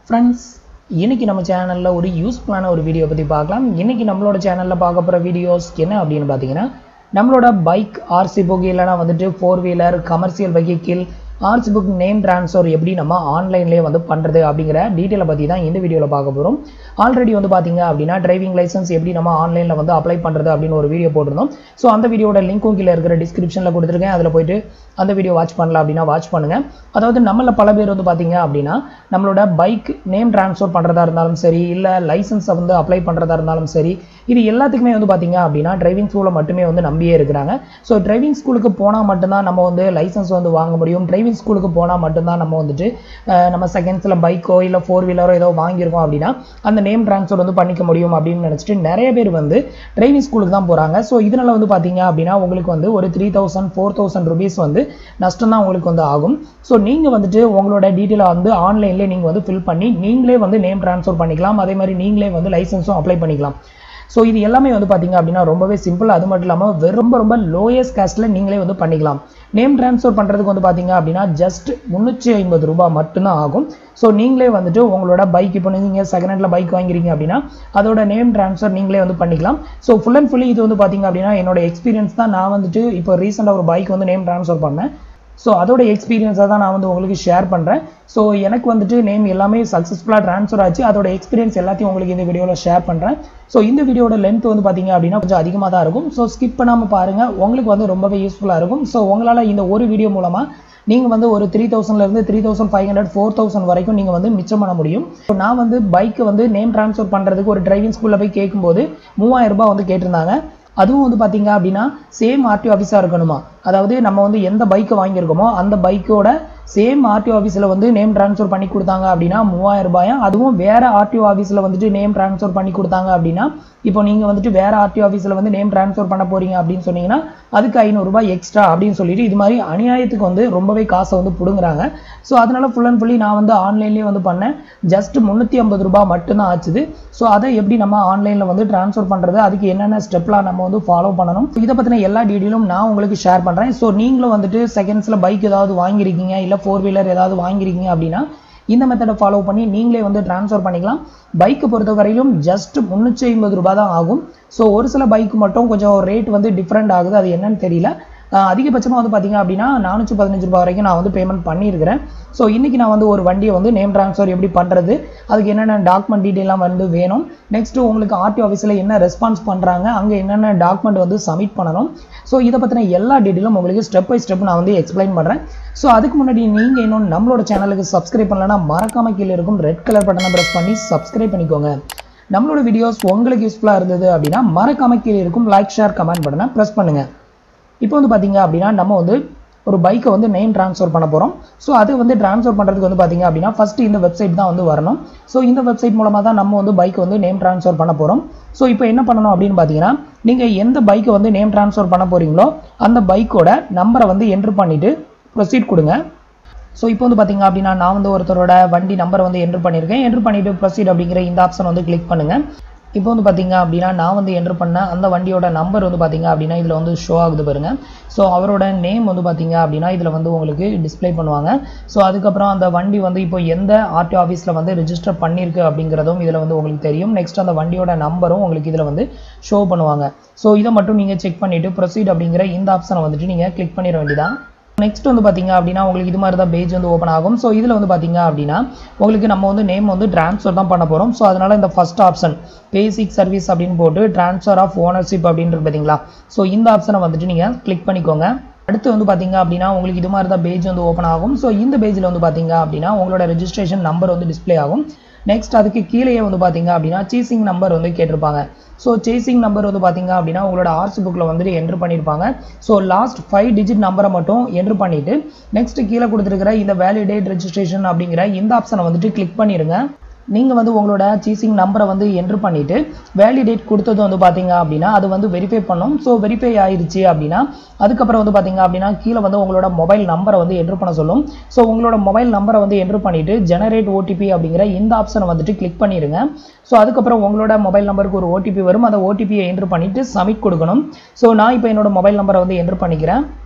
friends இன்னைக்கு நம்ம சேனலில் ஒரு யூஸ்ஃபுல்லான ஒரு வீடியோ பற்றி பார்க்கலாம் இன்னைக்கு நம்மளோட சேனலில் பார்க்க போகிற வீடியோஸ் என்ன அப்படின்னு பார்த்தீங்கன்னா நம்மளோட பைக் ஆர்சி புக் இல்லைனா வந்துட்டு four wheeler commercial vehicle RC book name transfer எப்படி நம்ம ஆன்லைன்லேயே வந்து பண்ணுறது அப்படிங்கிற டீட்டெயிலை பற்றி தான் இந்த வீடியோவில் பார்க்க போகிறோம் ஆல்ரெடி வந்து பார்த்தீங்க அப்படின்னா டிரைவிங் லைசன்ஸ் எப்படி நம்ம ஆன்லைனில் வந்து அப்ளை பண்ணுறது அப்படின்னு ஒரு வீடியோ போட்டிருந்தோம் ஸோ அந்த வீடியோட லிங்க்கும் கீழே இருக்கிற டிஸ்கிரிப்ஷனில் கொடுத்துருக்கேன் அதில் போயிட்டு அந்த வீடியோ வாட்ச் பண்ணலாம் அப்படின்னா வாட்ச் பண்ணுங்கள் அதாவது நம்மள பல பேர் வந்து பார்த்தீங்க அப்படின்னா நம்மளோட பைக் நேம் ட்ரான்ஸ்ஃபர் பண்ணுறதா இருந்தாலும் சரி இல்லை லைசன்ஸை வந்து அப்ளை பண்ணுறதா இருந்தாலும் சரி இது எல்லாத்துக்குமே வந்து பார்த்தீங்க அப்படின்னா டிரைவிங் ஸ்கூலை மட்டுமே வந்து நம்பியே இருக்கிறாங்க ஸோ டிரைவிங் ஸ்கூலுக்கு போனால் மட்டும்தான் நம்ம வந்து லைசன்ஸ் வந்து வாங்க முடியும் டிரைவிங் ஸ்கூலுக்கு போனால் மட்டும்தான் நம்ம வந்துட்டு அஹ், நம்ம செகண்ட்ஸில் பைக்கோ இல்லை ஃபோர் வீலரோ ஏதோ வாங்கியிருக்கோம் அப்படின்னா அந்த நேம் ட்ரான்ஸ்ஃபர் வந்து பண்ணிக்க முடியும் அப்படின்னு நினச்சிட்டு நிறைய பேர் வந்து டிரைவிங் ஸ்கூலுக்கு தான் போகிறாங்க ஸோ இதனால் வந்து பார்த்தீங்க அப்படின்னா உங்களுக்கு வந்து ஒரு three thousand four thousand rupees வந்து நஷ்டம் தான் உங்களுக்கு வந்து ஆகும் ஸோ நீங்கள் வந்துட்டு உங்களோட டீட்டெயிலை வந்து ஆன்லைன்லேயே நீங்கள் வந்து ஃபில் பண்ணி நீங்களே வந்து நேம் ட்ரான்ஸ்ஃபர் பண்ணிக்கலாம் அதே மாதிரி நீங்களே வந்து லைசன்ஸும் அப்ளை பண்ணிக்கலாம் ஸோ இது எல்லாமே வந்து பார்த்தீங்க அப்படின்னா ரொம்பவே சிம்பிள் அது மட்டும் இல்லாமல் வெறும் ரொம்ப ரொம்ப லோயஸ்ட் காஸ்ட்டில் நீங்களே வந்து பண்ணிக்கலாம் நேம் ட்ரான்ஸ்ஃபர் பண்ணுறதுக்கு வந்து பார்த்தீங்க அப்படின்னா ஜஸ்ட் முந்நூற்றி ஐம்பது ரூபாய் மட்டும்தான் ஆகும் ஸோ நீங்களே வந்துட்டு உங்களோட பைக் இப்போ நீங்கள் செகண்ட் ஹேண்டில் பைக் வாங்குறீங்க அப்படின்னா அதோட நேம் ட்ரான்ஸ்ஃபர் நீங்களே வந்து பண்ணிக்கலாம் ஸோ ஃபுல் அண்ட் ஃபுல்லி இது வந்து பார்த்தீங்க அப்படின்னா என்னோட எக்ஸ்பீரியன்ஸ் தான் நான் வந்துட்டு இப்போ ரீசெண்டாக ஒரு பைக் வந்து நேம் ட்ரான்ஸ்ஃபர் பண்ணேன் ஸோ அதோட எக்ஸ்பீரியன்ஸை தான் நான் வந்து உங்களுக்கு ஷேர் பண்ணுறேன் ஸோ எனக்கு வந்துட்டு நேம் எல்லாமே சக்ஸஸ்ஃபுல்லாக ட்ரான்ஸ்ஃபர் ஆச்சு அதோட எக்ஸ்பீரியன்ஸ் எல்லாத்தையும் உங்களுக்கு இந்த வீடியோவில் ஷேர் பண்ணுறேன் ஸோ இந்த வீடியோட லென்த் வந்து பார்த்தீங்க அப்படின்னா கொஞ்சம் அதிகமாக தான் இருக்கும் ஸோ ஸ்கிப் பண்ணாமல் பாருங்கள் உங்களுக்கு வந்து ரொம்பவே யூஸ்ஃபுல்லாக இருக்கும் ஸோ உங்களால் இந்த ஒரு வீடியோ மூலமாக நீங்கள் வந்து ஒரு த்ரீ தௌசண்ட்லேருந்து three thousand five hundred four thousand வரைக்கும் நீங்கள் வந்து மிச்சம் பண்ண முடியும் ஸோ நான் வந்து பைக்கை வந்து நேம் ட்ரான்ஸ்ஃபர் பண்ணுறதுக்கு ஒரு டிரைவிங் ஸ்கூலில் போய் கேட்கும்போது மூவாயிரம் ரூபாய் வந்து கேட்டிருந்தாங்க அதுவும் வந்து பார்த்தீங்க அப்படின்னா சேம் ஆர்டிஓ ஆஃபீஸாக இருக்கணுமா அதாவது நம்ம வந்து எந்த பைக்கை வாங்கியிருக்கோமோ அந்த பைக்கோட சேம் ஆர்டிஓ ஆஃபீஸில் வந்து நேம் ட்ரான்ஸ்ஃபர் பண்ணி கொடுத்தாங்க அப்படின்னா மூவாயிரம் ரூபாயா அதுவும் வேற ஆர்டிஓ ஆஃபீஸில் வந்துட்டு நேம் ட்ரான்ஸ்ஃபர் பண்ணி கொடுத்தாங்க அப்படின்னா இப்போ நீங்கள் வந்துட்டு வேற ஆர்டிஓ ஆஃபீஸில் வந்து நேம் ட்ரான்ஸ்ஃபர் பண்ண போறீங்க அப்படின்னு சொன்னீங்கன்னா அதுக்கு ஐநூறுரூபா எக்ஸ்ட்ரா அப்படின்னு சொல்லிட்டு இது மாதிரி அநியாயத்துக்கு வந்து ரொம்பவே காசை வந்து பிடுங்குறாங்க ஸோ அதனால ஃபுல் அண்ட் ஃபுல்லி நான் வந்து ஆன்லைன்லேயே வந்து பண்ணேன் ஜஸ்ட் முந்நூற்றி ஐம்பது ரூபாய் மட்டும்தான் ஆச்சுது ஸோ அதை எப்படி நம்ம ஆன்லைனில் வந்து ட்ரான்ஸ்ஃபர் பண்ணுறது அதுக்கு என்னென்ன ஸ்டெப்லாம் நம்ம வந்து ஃபாலோ பண்ணணும் இதை பற்றின எல்லா டீட்டெயிலும் நான் உங்களுக்கு ஷேர் பண்ணுறேன் ஸோ நீங்களும் வந்துட்டு செகண்ட்ஸில் பைக் ஏதாவது வாங்கியிருக்கீங்க இல்லை ஃபோர் வீலர் ஏதாவது வாங்கியிருக்கீங்க அப்படின்னா இந்த மெத்தடை ஃபாலோ பண்ணி நீங்களே வந்து ட்ரான்ஸ்ஃபர் பண்ணிக்கலாம் பைக்கை பொறுத்த வரையிலும் ஜஸ்ட் முந்நூற்றி ஐம்பது ரூபாய் தான் ஆகும் ஸோ ஒரு சில பைக் மட்டும் கொஞ்சம் ரேட் வந்து டிஃப்ரெண்ட் ஆகுது அது என்னன்னு தெரியல ஆஹ் அதிகபட்சமாக வந்து பார்த்தீங்க அப்படின்னா நானூற்றி பதினஞ்சு ரூபாய் வரைக்கும் நான் வந்து பேமெண்ட் பண்ணியிருக்கிறேன் ஸோ இன்றைக்கி நான் வந்து ஒரு வண்டியை வந்து நேம் ட்ரான்ஸ்ஃபர் எப்படி பண்ணுறது அதுக்கு என்னென்ன டாக்குமெண்ட் டீட்டெயிலாம் வந்து வேணும் நெக்ஸ்ட்டு உங்களுக்கு ஆர்டிஓ ஆஃபீஸில் என்ன ரெஸ்பான்ஸ் பண்ணுறாங்க அங்கே என்னென்ன டாக்குமெண்ட் வந்து சப்மிட் பண்ணணும் ஸோ இதை பற்றின எல்லா டீட்டெயிலும் உங்களுக்கு ஸ்டெப் பை ஸ்டெப் நான் வந்து எக்ஸ்பிளைன் பண்ணுறேன் ஸோ அதுக்கு முன்னாடி நீங்கள் இன்னும் நம்மளோட சேனலுக்கு சப்ஸ்கிரைப் பண்ணலன்னா மறக்காம கீழே இருக்கும் ரெட் கலர் பட்டனை ப்ரெஸ் பண்ணி சப்ஸ்கிரைப் பண்ணிக்கோங்க நம்மளோட வீடியோஸ் உங்களுக்கு யூஸ்ஃபுல்லாக இருந்தது அப்படின்னா மறக்காம கீழே இருக்கும் லைக் ஷேர் கமெண்ட் பட்டனை ப்ரெஸ் பண்ணுங்கள் இப்போ வந்து பார்த்தீங்க அப்படின்னா நம்ம வந்து ஒரு பைக்கை வந்து நேம் ட்ரான்ஸ்ஃபர் பண்ண போகிறோம் ஸோ அது வந்து ட்ரான்ஸ்ஃபர் பண்ணுறதுக்கு வந்து பார்த்தீங்க அப்படின்னா ஃபஸ்ட்டு இந்த வெப்சைட் தான் வந்து வரணும் ஸோ இந்த வெப்சைட் மூலமாக தான் நம்ம வந்து பைக்கை வந்து நேம் ட்ரான்ஸ்ஃபர் பண்ண போகிறோம் ஸோ இப்போ என்ன பண்ணணும் அப்படின்னு பார்த்தீங்கன்னா நீங்கள் எந்த பைக்கை வந்து நேம் ட்ரான்ஸ்ஃபர் பண்ண போகிறீங்களோ அந்த பைக்கோட நம்பரை வந்து என்ட்ரு பண்ணிவிட்டு ப்ரொசீட் கொடுங்க ஸோ இப்போ வந்து பார்த்தீங்க அப்படின்னா நான் வந்து ஒருத்தரோட வண்டி நம்பரை வந்து என்ட்ரு பண்ணியிருக்கேன் என்ட்ரு பண்ணிவிட்டு ப்ரொசீட் அப்படிங்கிற இந்த ஆப்ஷன் வந்து கிளிக் பண்ணுங்கள் இப்போ வந்து பார்த்தீங்க அப்படின்னா நான் வந்து என்ட்ரு பண்ண அந்த வண்டியோட நம்பர் வந்து பார்த்தீங்க அப்படின்னா இதில் வந்து ஷோ ஆகுது பாருங்க ஸோ அவரோட நேம் வந்து பார்த்தீங்க அப்படின்னா இதில் வந்து உங்களுக்கு டிஸ்ப்ளே பண்ணுவாங்க ஸோ அதுக்கப்புறம் அந்த வண்டி வந்து இப்போ எந்த ஆர்டிஓ ஆஃபீஸில் வந்து ரெஜிஸ்டர் பண்ணியிருக்கு அப்படிங்கிறதும் இதில் வந்து உங்களுக்கு தெரியும் நெக்ஸ்ட் அந்த வண்டியோட நம்பரும் உங்களுக்கு இதில் வந்து ஷோ பண்ணுவாங்க ஸோ இதை மட்டும் நீங்கள் செக் பண்ணிவிட்டு ப்ரொசீட் அப்படிங்கிற இந்த ஆப்ஷனை வந்துட்டு நீங்கள் கிளிக் பண்ணிட வேண்டியதான் நெக்ஸ்ட் வந்து பார்த்தீங்க அப்படின்னா உங்களுக்கு இது மாதிரி தான் பேஜ் வந்து ஓப்பன் ஆகும் ஸோ இதில் வந்து பார்த்தீங்க அப்படின்னா உங்களுக்கு நம்ம வந்து நேம் வந்து ட்ரான்ஸ்ஃபர் தான் பண்ண போகிறோம் ஸோ அதனால் இந்த ஃபஸ்ட் ஆப்ஷன் பேசிக் சர்வீஸ் அப்படின்னு போட்டு ட்ரான்ஸ்ஃபர் ஆஃப் ஓனர்ஷிப் அப்படின்றது பார்த்தீங்களா ஸோ இந்த ஆப்ஷனை வந்துட்டு நீங்கள் கிளிக் பண்ணிக்கோங்க அடுத்து வந்து பார்த்தீங்க அப்படின்னா உங்களுக்கு இது மாதிரி தான் பேஜ் வந்து ஓப்பன் ஆகும் ஸோ இந்த பேஜில் வந்து பார்த்தீங்க அப்படின்னா உங்களோட ரெஜிஸ்ட்ரேஷன் நம்பர் வந்து டிஸ்ப்ளே ஆகும் நெக்ஸ்ட் அதுக்கு கீழேயே வந்து பார்த்தீங்க அப்படின்னா சீசிங் நம்பர் வந்து கேட்டிருப்பாங்க ஸோ சேசிங் நம்பர் வந்து பார்த்தீங்க அப்படின்னா உங்களோட ஆர்சி புக்கில் வந்துட்டு என்ட்ரு பண்ணியிருப்பாங்க ஸோ லாஸ்ட் ஃபைவ் டிஜிட் நம்பரை மட்டும் என்ட்ரு பண்ணிவிட்டு நெக்ஸ்ட் கீழே கொடுத்துருக்கிற இந்த வேலிடேட் ரெஜிஸ்ட்ரேஷன் அப்படிங்கிற இந்த ஆப்ஷனை வந்துட்டு கிளிக் பண்ணிடுங்க நீங்கள் வந்து உங்களோட சீசிங் நம்பரை வந்து என்ட்ரு பண்ணிவிட்டு வேலிடேட் கொடுத்தது வந்து பார்த்தீங்க அப்படின்னா அது வந்து வெரிஃபை பண்ணும் ஸோ வெரிஃபை ஆயிருச்சு அப்படின்னா அதுக்கப்புறம் வந்து பார்த்தீங்க அப்படின்னா கீழே வந்து உங்களோட மொபைல் நம்பரை வந்து என்ட்ரு பண்ண சொல்லும் ஸோ உங்களோட மொபைல் நம்பரை வந்து என்ட்ரு பண்ணிவிட்டு ஜெனரேட் ஓடிபி அப்படிங்கிற இந்த ஆப்ஷனை வந்துட்டு கிளிக் பண்ணிடுங்க ஸோ அதுக்கப்புறம் உங்களோட மொபைல் நம்பருக்கு ஒரு ஓடிபி வரும் அந்த ஓடிபியை என்ட்ரு பண்ணிவிட்டு சப்மிட் கொடுக்கணும் ஸோ நான் இப்போ என்னோட மொபைல் நம்பரை வந்து என்ட்ரு பண்ணிக்கிறேன்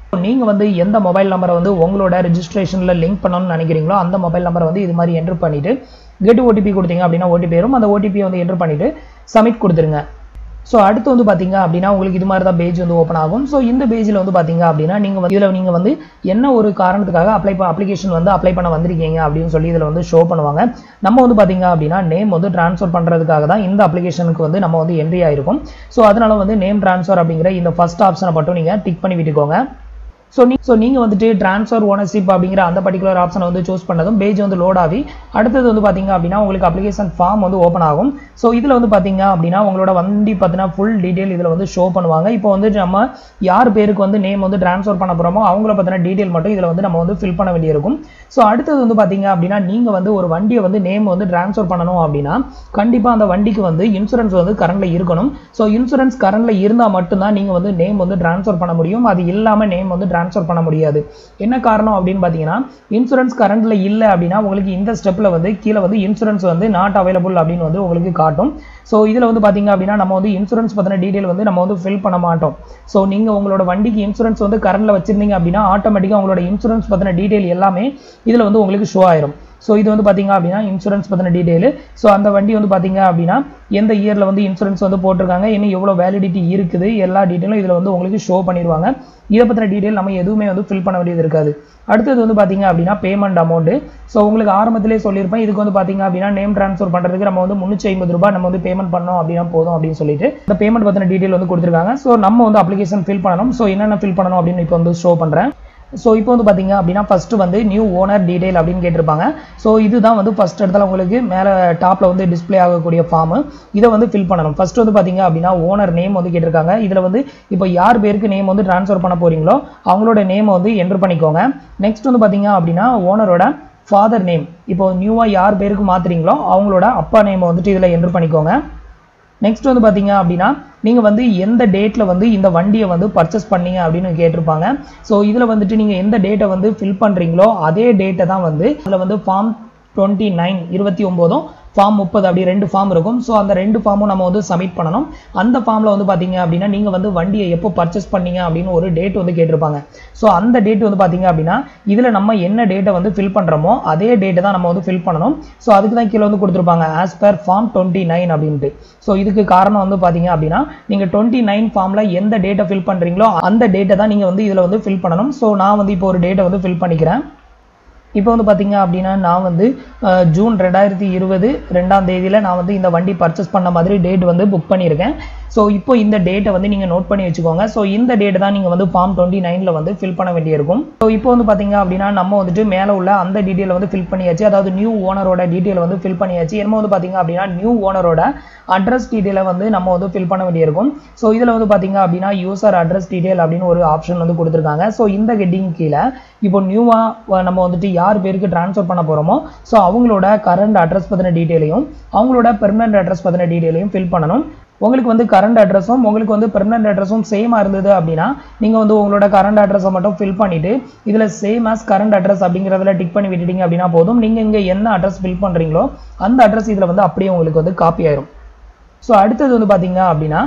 நீங்கள் வந்து எந்த மொபைல் நம்பரை வந்து உங்களோட ரெஜிஸ்ட்ரேஷனில் லிங்க் பண்ணணும்னு நினைக்கிறீங்களோ அந்த மொபைல் நம்பரை வந்து இது மாதிரி என்ட்ரு பண்ணிவிட்டு கெட் ஓடிபி கொடுத்தீங்க அப்படின்னா ஓடிபி வரும் அந்த ஓடிபியை வந்து என்ட்ரு பண்ணிவிட்டு சப்மிட் கொடுத்துருங்க ஸோ அடுத்து வந்து பார்த்தீங்க அப்படின்னா உங்களுக்கு இது மாதிரி தான் பேஜ் வந்து ஓப்பன் ஆகும் ஸோ இந்த பேஜில் வந்து பார்த்தீங்க அப்படின்னா நீங்கள் வந்து இதில் நீங்கள் வந்து என்ன ஒரு காரணத்துக்காக அப்ளை அப்ளிகேஷன் வந்து அப்ளை பண்ண வந்திருக்கீங்க அப்படின்னு சொல்லி இதில் வந்து ஷோ பண்ணுவாங்க நம்ம வந்து பார்த்தீங்க அப்படின்னா நேம் வந்து ட்ரான்ஸ்ஃபர் பண்ணுறதுக்காக தான் இந்த அப்ளிகேஷனுக்கு வந்து நம்ம வந்து என்ட்ரி ஆயிருக்கும் ஸோ அதனால வந்து நேம் ட்ரான்ஸ்ஃபர் அப்படிங்கிற இந்த ஃபர்ஸ்ட் ஆப்ஷனை மட்டும் நீங்கள் டிக் பண்ணி விட்டுக்கோங்க ஸோ நீ ஸோ நீங்கள் வந்துட்டு ட்ரான்ஸ்ஃபர் ஓனர்ஷிப் அப்படிங்கிற அந்த பர்டிகுலர் ஆப்ஷனை வந்து சூஸ் பண்ணதும் பேஜ் வந்து லோட் ஆகி அடுத்தது வந்து பார்த்தீங்க அப்படின்னா உங்களுக்கு அப்ளிகேஷன் ஃபார்ம் வந்து ஓப்பன் ஆகும் ஸோ இதில் வந்து பார்த்தீங்க அப்படின்னா உங்களோட வண்டி பார்த்தீங்கன்னா ஃபுல் டீட்டெயில் இதில் வந்து ஷோ பண்ணுவாங்க இப்போ வந்து நம்ம யார் பேருக்கு வந்து நேம் வந்து ட்ரான்ஸ்ஃபர் பண்ண போகிறோமோ அவங்கள பற்றின டீட்டெயில் மட்டும் இதில் வந்து நம்ம வந்து ஃபில் பண்ண வேண்டியிருக்கும் ஸோ அடுத்தது வந்து பார்த்தீங்க அப்படின்னா நீங்கள் வந்து ஒரு வண்டியை வந்து நேம் வந்து ட்ரான்ஸ்ஃபர் பண்ணணும் அப்படின்னா கண்டிப்பாக அந்த வண்டிக்கு வந்து இன்சூரன்ஸ் வந்து கரண்டில் இருக்கணும் ஸோ இன்சூரன்ஸ் கரண்டில் இருந்தால் மட்டும்தான் நீங்கள் வந்து நேம் வந்து ட்ரான்ஸ்ஃபர் பண்ண முடியும் அது இல்லாமல் நேம் வந்து ட்ரான்ஸ்ஃபர் பண்ண முடியாது என்ன காரணம் அப்படின்னு பார்த்தீங்கன்னா இன்சூரன்ஸ் கரண்டில் இல்லை அப்படின்னா உங்களுக்கு இந்த ஸ்டெப்பில் வந்து கீழே வந்து இன்சூரன்ஸ் வந்து நாட் அவைலபிள் அப்படின்னு வந்து உங்களுக்கு காட்டும் ஸோ இதில் வந்து பார்த்தீங்க அப்படின்னா நம்ம வந்து இன்சூரன்ஸ் பற்றின டீட்டெயில் வந்து நம்ம வந்து ஃபில் பண்ண மாட்டோம் ஸோ நீங்கள் உங்களோட வண்டிக்கு இன்சூரன்ஸ் வந்து கரண்டில் வச்சிருந்தீங்க அப்படின்னா ஆட்டோமேட்டிக்காக உங்களோட இன்சூரன்ஸ் பற்றின டீட்டெயில் எல்லாமே இதில் வந்து உங்களுக்கு ஷோ ஆயிரும் ஸோ இது வந்து பார்த்தீங்க அப்படின்னா இன்சூரன்ஸ் பற்றின டீட்டெயில் ஸோ அந்த வண்டி வந்து பார்த்தீங்க அப்படின்னா எந்த இயரில் வந்து இன்சூரன்ஸ் வந்து போட்டிருக்காங்க இன்னும் எவ்வளோ வேலிடிட்டி இருக்குது எல்லா டீட்டெயிலும் இதில் வந்து உங்களுக்கு ஷோ பண்ணிடுவாங்க இதை பற்றின டீட்டெயில் நம்ம எதுவுமே வந்து ஃபில் பண்ண வேண்டியது இருக்காது அடுத்தது வந்து பார்த்தீங்க அப்படின்னா பேமெண்ட் அமௌண்ட் ஸோ உங்களுக்கு ஆரம்பத்திலே சொல்லியிருப்பேன் இதுக்கு வந்து பார்த்தீங்க அப்படின்னா நேம் ட்ரான்ஸ்ஃபர் பண்ணுறதுக்கு நம்ம வந்து முந்நூற்றி ஐம்பது ரூபாய் நம்ம வந்து பேமெண்ட் பண்ணோம் அப்படின்னா போதும் அப்படின்னு சொல்லிட்டு இந்த பேமெண்ட் பற்றின டீட்டெயில் வந்து கொடுத்துருக்காங்க ஸோ நம்ம வந்து அப்ளிகேஷன் ஃபில் பண்ணணும் ஸோ என்னென்ன ஃபில் பண்ணணும் அப்படின்னு இப்போ வந்து ஷோ பண்ணுறேன் ஸோ இப்போ வந்து பார்த்தீங்க அப்படின்னா ஃபஸ்ட்டு வந்து நியூ ஓனர் டீடைல் அப்படின்னு கேட்டிருப்பாங்க ஸோ இதுதான் வந்து ஃபஸ்ட் இடத்துல உங்களுக்கு மேலே டாப்பில் வந்து டிஸ்ப்ளே ஆகக்கூடிய ஃபார்மு இதை வந்து ஃபில் பண்ணணும் ஃபஸ்ட்டு வந்து பார்த்தீங்க அப்படின்னா ஓனர் நேம் வந்து கேட்டிருக்காங்க இதில் வந்து இப்போ யார் பேருக்கு நேம் வந்து ட்ரான்ஸ்ஃபர் பண்ண போகிறீங்களோ அவங்களோட நேமை வந்து என்ட்ரு பண்ணிக்கோங்க நெக்ஸ்ட் வந்து பார்த்தீங்க அப்படின்னா ஓனரோட ஃபாதர் நேம் இப்போ நியூவாக யார் பேருக்கு மாற்றுறீங்களோ அவங்களோட அப்பா நேமை வந்துட்டு இதில் என்ட்ரு பண்ணிக்கோங்க நெக்ஸ்ட் வந்து பார்த்தீங்க அப்படின்னா நீங்கள் வந்து எந்த டேட்டில் வந்து இந்த வண்டியை வந்து பர்ச்சேஸ் பண்ணீங்க அப்படின்னு கேட்டிருப்பாங்க ஸோ இதில் வந்துட்டு நீங்கள் எந்த டேட்டை வந்து ஃபில் பண்ணுறீங்களோ அதே டேட்டை தான் வந்து அதில் வந்து ஃபார்ம் டுவெண்ட்டி நைன் இருபத்தி ஒம்போதும் ஃபார்ம் முப்பது அப்படி ரெண்டு ஃபார்ம் இருக்கும் ஸோ அந்த ரெண்டு ஃபார்மும் நம்ம வந்து சப்மிட் பண்ணணும் அந்த ஃபார்மில் வந்து பார்த்தீங்க அப்படின்னா நீங்கள் வந்து வண்டியை எப்போ பர்ச்சேஸ் பண்ணீங்க அப்படின்னு ஒரு டேட் வந்து கேட்டிருப்பாங்க ஸோ அந்த டேட் வந்து பார்த்தீங்க அப்படின்னா இதில் நம்ம என்ன டேட்டை வந்து ஃபில் பண்ணுறோமோ அதே டேட்டை தான் நம்ம வந்து ஃபில் பண்ணணும் ஸோ அதுக்கு தான் கீழே வந்து கொடுத்துருப்பாங்க as per form twenty nine அப்படின்ட்டு ஸோ இதுக்கு காரணம் வந்து பார்த்தீங்க அப்படின்னா நீங்கள் டுவெண்ட்டி நைன் ஃபார்மில் எந்த டேட்டை ஃபில் பண்ணுறீங்களோ அந்த டேட்டை தான் நீங்கள் வந்து இதில் வந்து ஃபில் பண்ணணும் ஸோ நான் வந்து இப்போ ஒரு டேட்டை வந்து ஃபில் பண்ணிக்கிறேன் இப்போ வந்து பார்த்தீங்க அப்படின்னா நான் வந்து அஹ், ஜூன் ரெண்டாயிரத்தி இருபது ரெண்டாம் தேதியில் நான் வந்து இந்த வண்டி பர்ச்சேஸ் பண்ண மாதிரி டேட் வந்து புக் பண்ணியிருக்கேன் ஸோ இப்போ இந்த டேட்டை வந்து நீங்கள் நோட் பண்ணி வச்சுக்கோங்க ஸோ இந்த டேட் தான் நீங்கள் வந்து ஃபார்ம் டுவெண்ட்டி நைனில் வந்து ஃபில் பண்ண வேண்டியிருக்கும் ஸோ இப்போ வந்து பார்த்தீங்க அப்படின்னா நம்ம வந்துட்டு மேலே உள்ள அந்த டீட்டெயில் வந்து ஃபில் பண்ணியாச்சு அதாவது நியூ ஓனரோட டீட்டெயில் வந்து ஃபில் பண்ணியாச்சு என்னமோ வந்து பார்த்தீங்க அப்படின்னா நியூ ஓனரோட அட்ரஸ் டீட்டெயிலை வந்து நம்ம வந்து ஃபில் பண்ண வேண்டியிருக்கும் ஸோ இதில் வந்து பார்த்தீங்க அப்படின்னா யூசர் அட்ரஸ் டீட்டெயில் அப்படின்னு ஒரு ஆப்ஷன் வந்து கொடுத்துருக்காங்க ஸோ இந்த ஹெட்டிங் கீழே இப்போ நியூவாக நம்ம வந்துட்டு யார் பேருக்கு ட்ரான்ஸ்ஃபர் பண்ண போகிறோமோ ஸோ அவங்களோட கரண்ட் அட்ரஸ் பற்றின டீட்டெயிலையும் அவங்களோட பெர்மனன்ட் அட்ரஸ் பற்றின டீட்டெயிலையும் ஃபில் பண்ணணும் உங்களுக்கு வந்து கரண்ட் அட்ரஸும் உங்களுக்கு வந்து பெர்மனன்ட் அட்ரஸும் சேமாக இருந்தது அப்படின்னா நீங்கள் வந்து உங்களோட கரண்ட் அட்ரஸை மட்டும் ஃபில் பண்ணிவிட்டு இதில் சேம் as கரண்ட் அட்ரஸ் அப்படிங்கிறதுல டிக் பண்ணி விட்டுட்டீங்க அப்படின்னா போதும் நீங்கள் இங்கே என்ன அட்ரஸ் ஃபில் பண்ணுறீங்களோ அந்த அட்ரஸ் இதில் வந்து அப்படியே உங்களுக்கு வந்து காப்பி ஆயிரும் ஸோ அடுத்தது வந்து பார்த்தீங்க அப்படின்னா